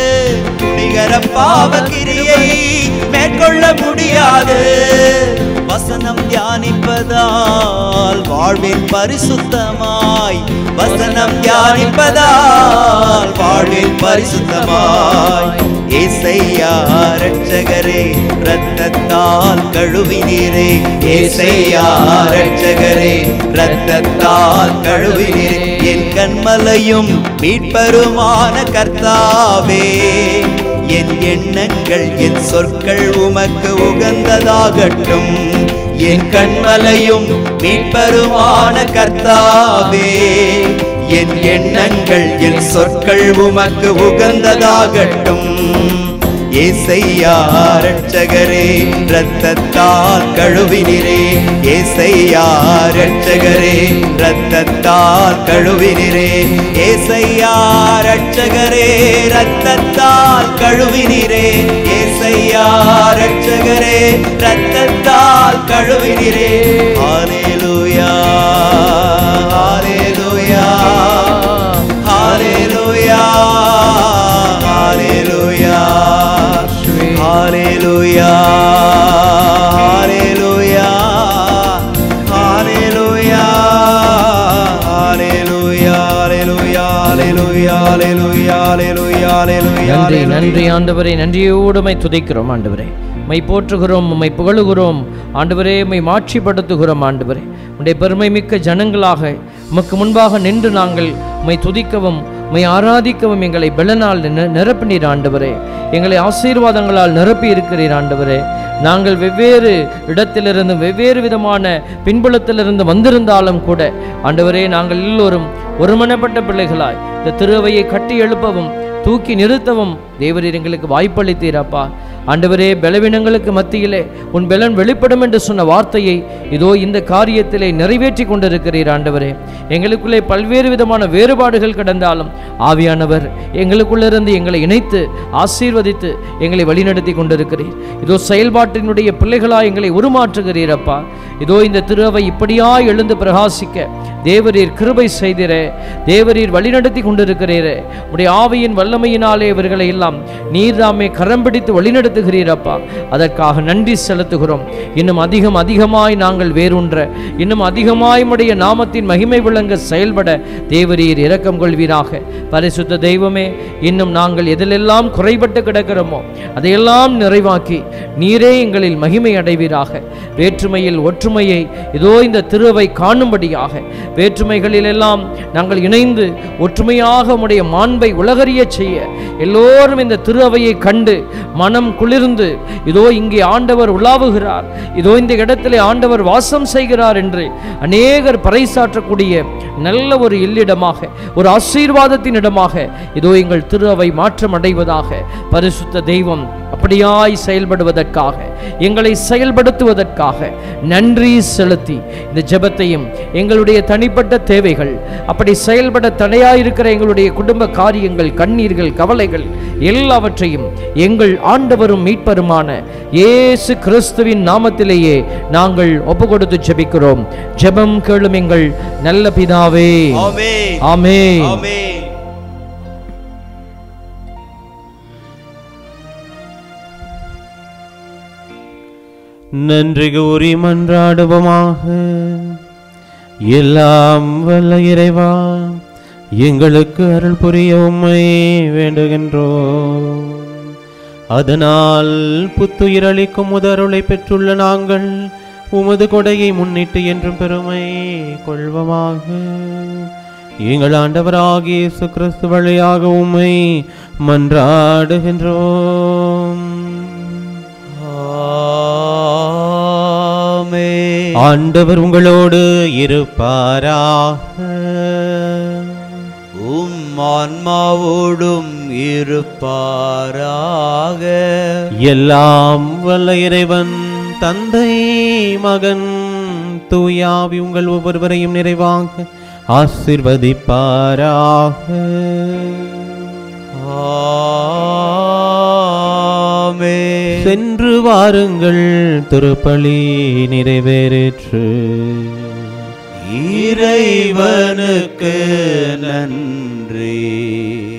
துணிகர பாவ கிரியை மேற்கொள்ள முடியாது வசனம் தியானிப்பதால் வாழ்வில் பரிசுத்தமாய் வசனம் தியானிப்பதால் வாழ்வில் பரிசுத்தமாய் ஏசையா ரட்சகரே ரத்தத்தால் கழுவினீரே ஏசையா ரட்சகரே ரத்தத்தால் கழுவினீரே என் கண்மலையும் மீட்பருமான கர்த்தாவே என் எண்ணங்கள் என் சொற்கள் உமக்கு உகந்ததாகட்டும் என் கண்மலையும் மீட்பருமான கர்த்தாவே என் எண்ணங்கள் என் சொற்கள் உமக்கு உகந்ததாகட்டும் ஏசையா ரட்சகரே ரத்தத்தால் கழுவினிரே ஏசையா ரட்சகரே ரத்தத்தால் கழுவினிரே ஏசையா ரட்சகரே ரத்தத்தால் கழுவினிரே ஏசையா ரட்சகரே ரத்தத்தால் கழுவினிரே ஹalleluya ஹalleluya ஹalleluya ஹalleluya ஹalleluya ஹalleluya ஹalleluya ஹalleluya ஹalleluya ஹalleluya ஹalleluya ஹalleluya ஹalleluya நன்றி நன்றி ஆண்டவரே நன்றியோடு உம்மை துதிக்கிறோம் ஆண்டவரே உம்மை போற்றுகிறோம் உம்மை புகழுகிறோம் ஆண்டவரே உம்மை மாட்சிப்படுத்துகிறோம் ஆண்டவரே உடைய பெருமை மிக்க ஜனங்களாக உமக்கு முன்பாக நின்று நாங்கள் உம்மை துதிக்கவும் உம்மை ஆராதிக்கவும் எங்களை பெலனால் நிர- நிரப்பினீர் ஆண்டவரே எங்களை ஆசீர்வாதங்களால் நிரப்பி இருக்கிறீர் ஆண்டவரே நாங்கள் வெவ்வேறு இடத்திலிருந்து வெவ்வேறு விதமான பின்புலத்திலிருந்து வந்திருந்தாலும் கூட ஆண்டவரே நாங்கள் எல்லோரும் ஒருமனப்பட்ட பிள்ளைகளாய் இந்த திருவையை கட்டி எழுப்பவும் தூக்கி நிறுத்தவும் தேவரீர் எங்களுக்கு வாய்ப்பளித்தீரப்பா ஆண்டவரே பலவீனங்களுக்கு மத்தியிலே உன் பலன் வெளிப்படும் என்று சொன்ன வார்த்தையை இதோ இந்த காரியத்திலே நிறைவேற்றி கொண்டிருக்கிறீர் ஆண்டவரே எங்களுக்குள்ளே பல்வேறு விதமான வேறுபாடுகள் கிடந்தாலும் ஆவியானவர் எங்களுக்குள்ளிருந்து எங்களை இணைத்து ஆசீர்வதித்து எங்களை வழிநடத்தி கொண்டிருக்கிறீர் இதோ செயல்பாட்டினுடைய பிள்ளைகளாய் எங்களை உருமாற்றுகிறீர் அப்பா இதோ இந்த திருவை இப்படியாய் எழுந்து பிரகாசிக்க தேவரீர் கிருபை செய்திரே தேவரீர் வழிநடத்தி கொண்டிருக்கிறீரே உடைய ஆவியின் வல்லமையினாலே இவர்களை எல்லாம் நீர்தாமே கரம் பிடித்து வழிநடத்துகிறீரப்பா அதற்காக நன்றி செலுத்துகிறோம் இன்னும் அதிகம் அதிகமாய் நாங்கள் வேரூன்ற இன்னும் அதிகமாய் உடைய நாமத்தின் மகிமை விளங்க செயல்பட தேவரீர் இரக்கம் கொள்வீராக பரிசுத்த தெய்வமே இன்னும் நாங்கள் எதிலெல்லாம் குறைபட்டு கிடக்கிறோமோ அதையெல்லாம் நிறைவாக்கி நீரே எங்களில் மகிமை அடைவீராக வேற்றுமையில் ஒற்றுமையை இதோ இந்த திருவை காணும்படியாக வேற்றுமைகளிலெல்லாம் நாங்கள் இணைந்து ஒற்றுமையாக உடைய மாண்பை உலகறியச் செய்ய எல்லோரும் இந்த திரு அவையை கண்டு மனம் குளிர்ந்து இதோ இங்கே ஆண்டவர் உலாவுகிறார் இதோ இந்த இடத்திலே ஆண்டவர் வாசம் செய்கிறார் என்று அநேகர் பறைசாற்றக்கூடிய நல்ல ஒரு இல்லிடமாக ஒரு ஆசீர்வாதத்தின் இடமாக இதோ எங்கள் திரு அவை மாற்றம் அடைவதாக பரிசுத்த தெய்வம் அப்படியாய் செயல்படுவதற்காக எங்களை செயல்படுத்துவதற்காக நன்றி செலுத்தி இந்த ஜெபத்தையும் எங்களுடைய தனிப்பட்ட தேவைகள் அப்படி செயல்பட தடையாயிருக்கிற எங்களுடைய குடும்ப காரியங்கள் கண்ணீர்கள் கவலைகள் எல்லாவற்றையும் எங்கள் ஆண்டவரும் மீட்பருமான இயேசு கிறிஸ்துவின் நாமத்திலேயே நாங்கள் ஒப்பு கொடுத்து ஜெபிக்கிறோம் ஜெபம் கேளும் எங்கள் நல்ல பிதாவே ஆமென் ஆமென் ஆமென் நன்றி கூறி மன்றாடுவோமாக எல்லாம் வல்ல இறைவா எங்களுக்கு அருள் புரிய உம்மை வேண்டுகின்றோம் அதனால் புத்துயிர் அளிக்கும் முதருளை பெற்றுள்ள நாங்கள் உமது கொடையை முன்னிட்டு என்றும் பெருமை கொள்வமாக எங்கள் ஆண்டவராகிய இயேசு கிறிஸ்து வழியாக உம்மை மன்றாடுகின்றோம் ஆமென் ஆண்டவர் உங்களோடு இருப்பாராக உம் ஆன்மாவோடும் இருப்பாராக எல்லாம் வல்ல இறைவன் தந்தை மகன் தூயாவி உங்கள் ஒவ்வொருவரையும் நிறைவாக ஆசிர்வதிப்பாராக ஆமென் சென்று வாருங்கள் திருப்பலி நிறைவேறிற்று இறைவனுக்கு நன்றி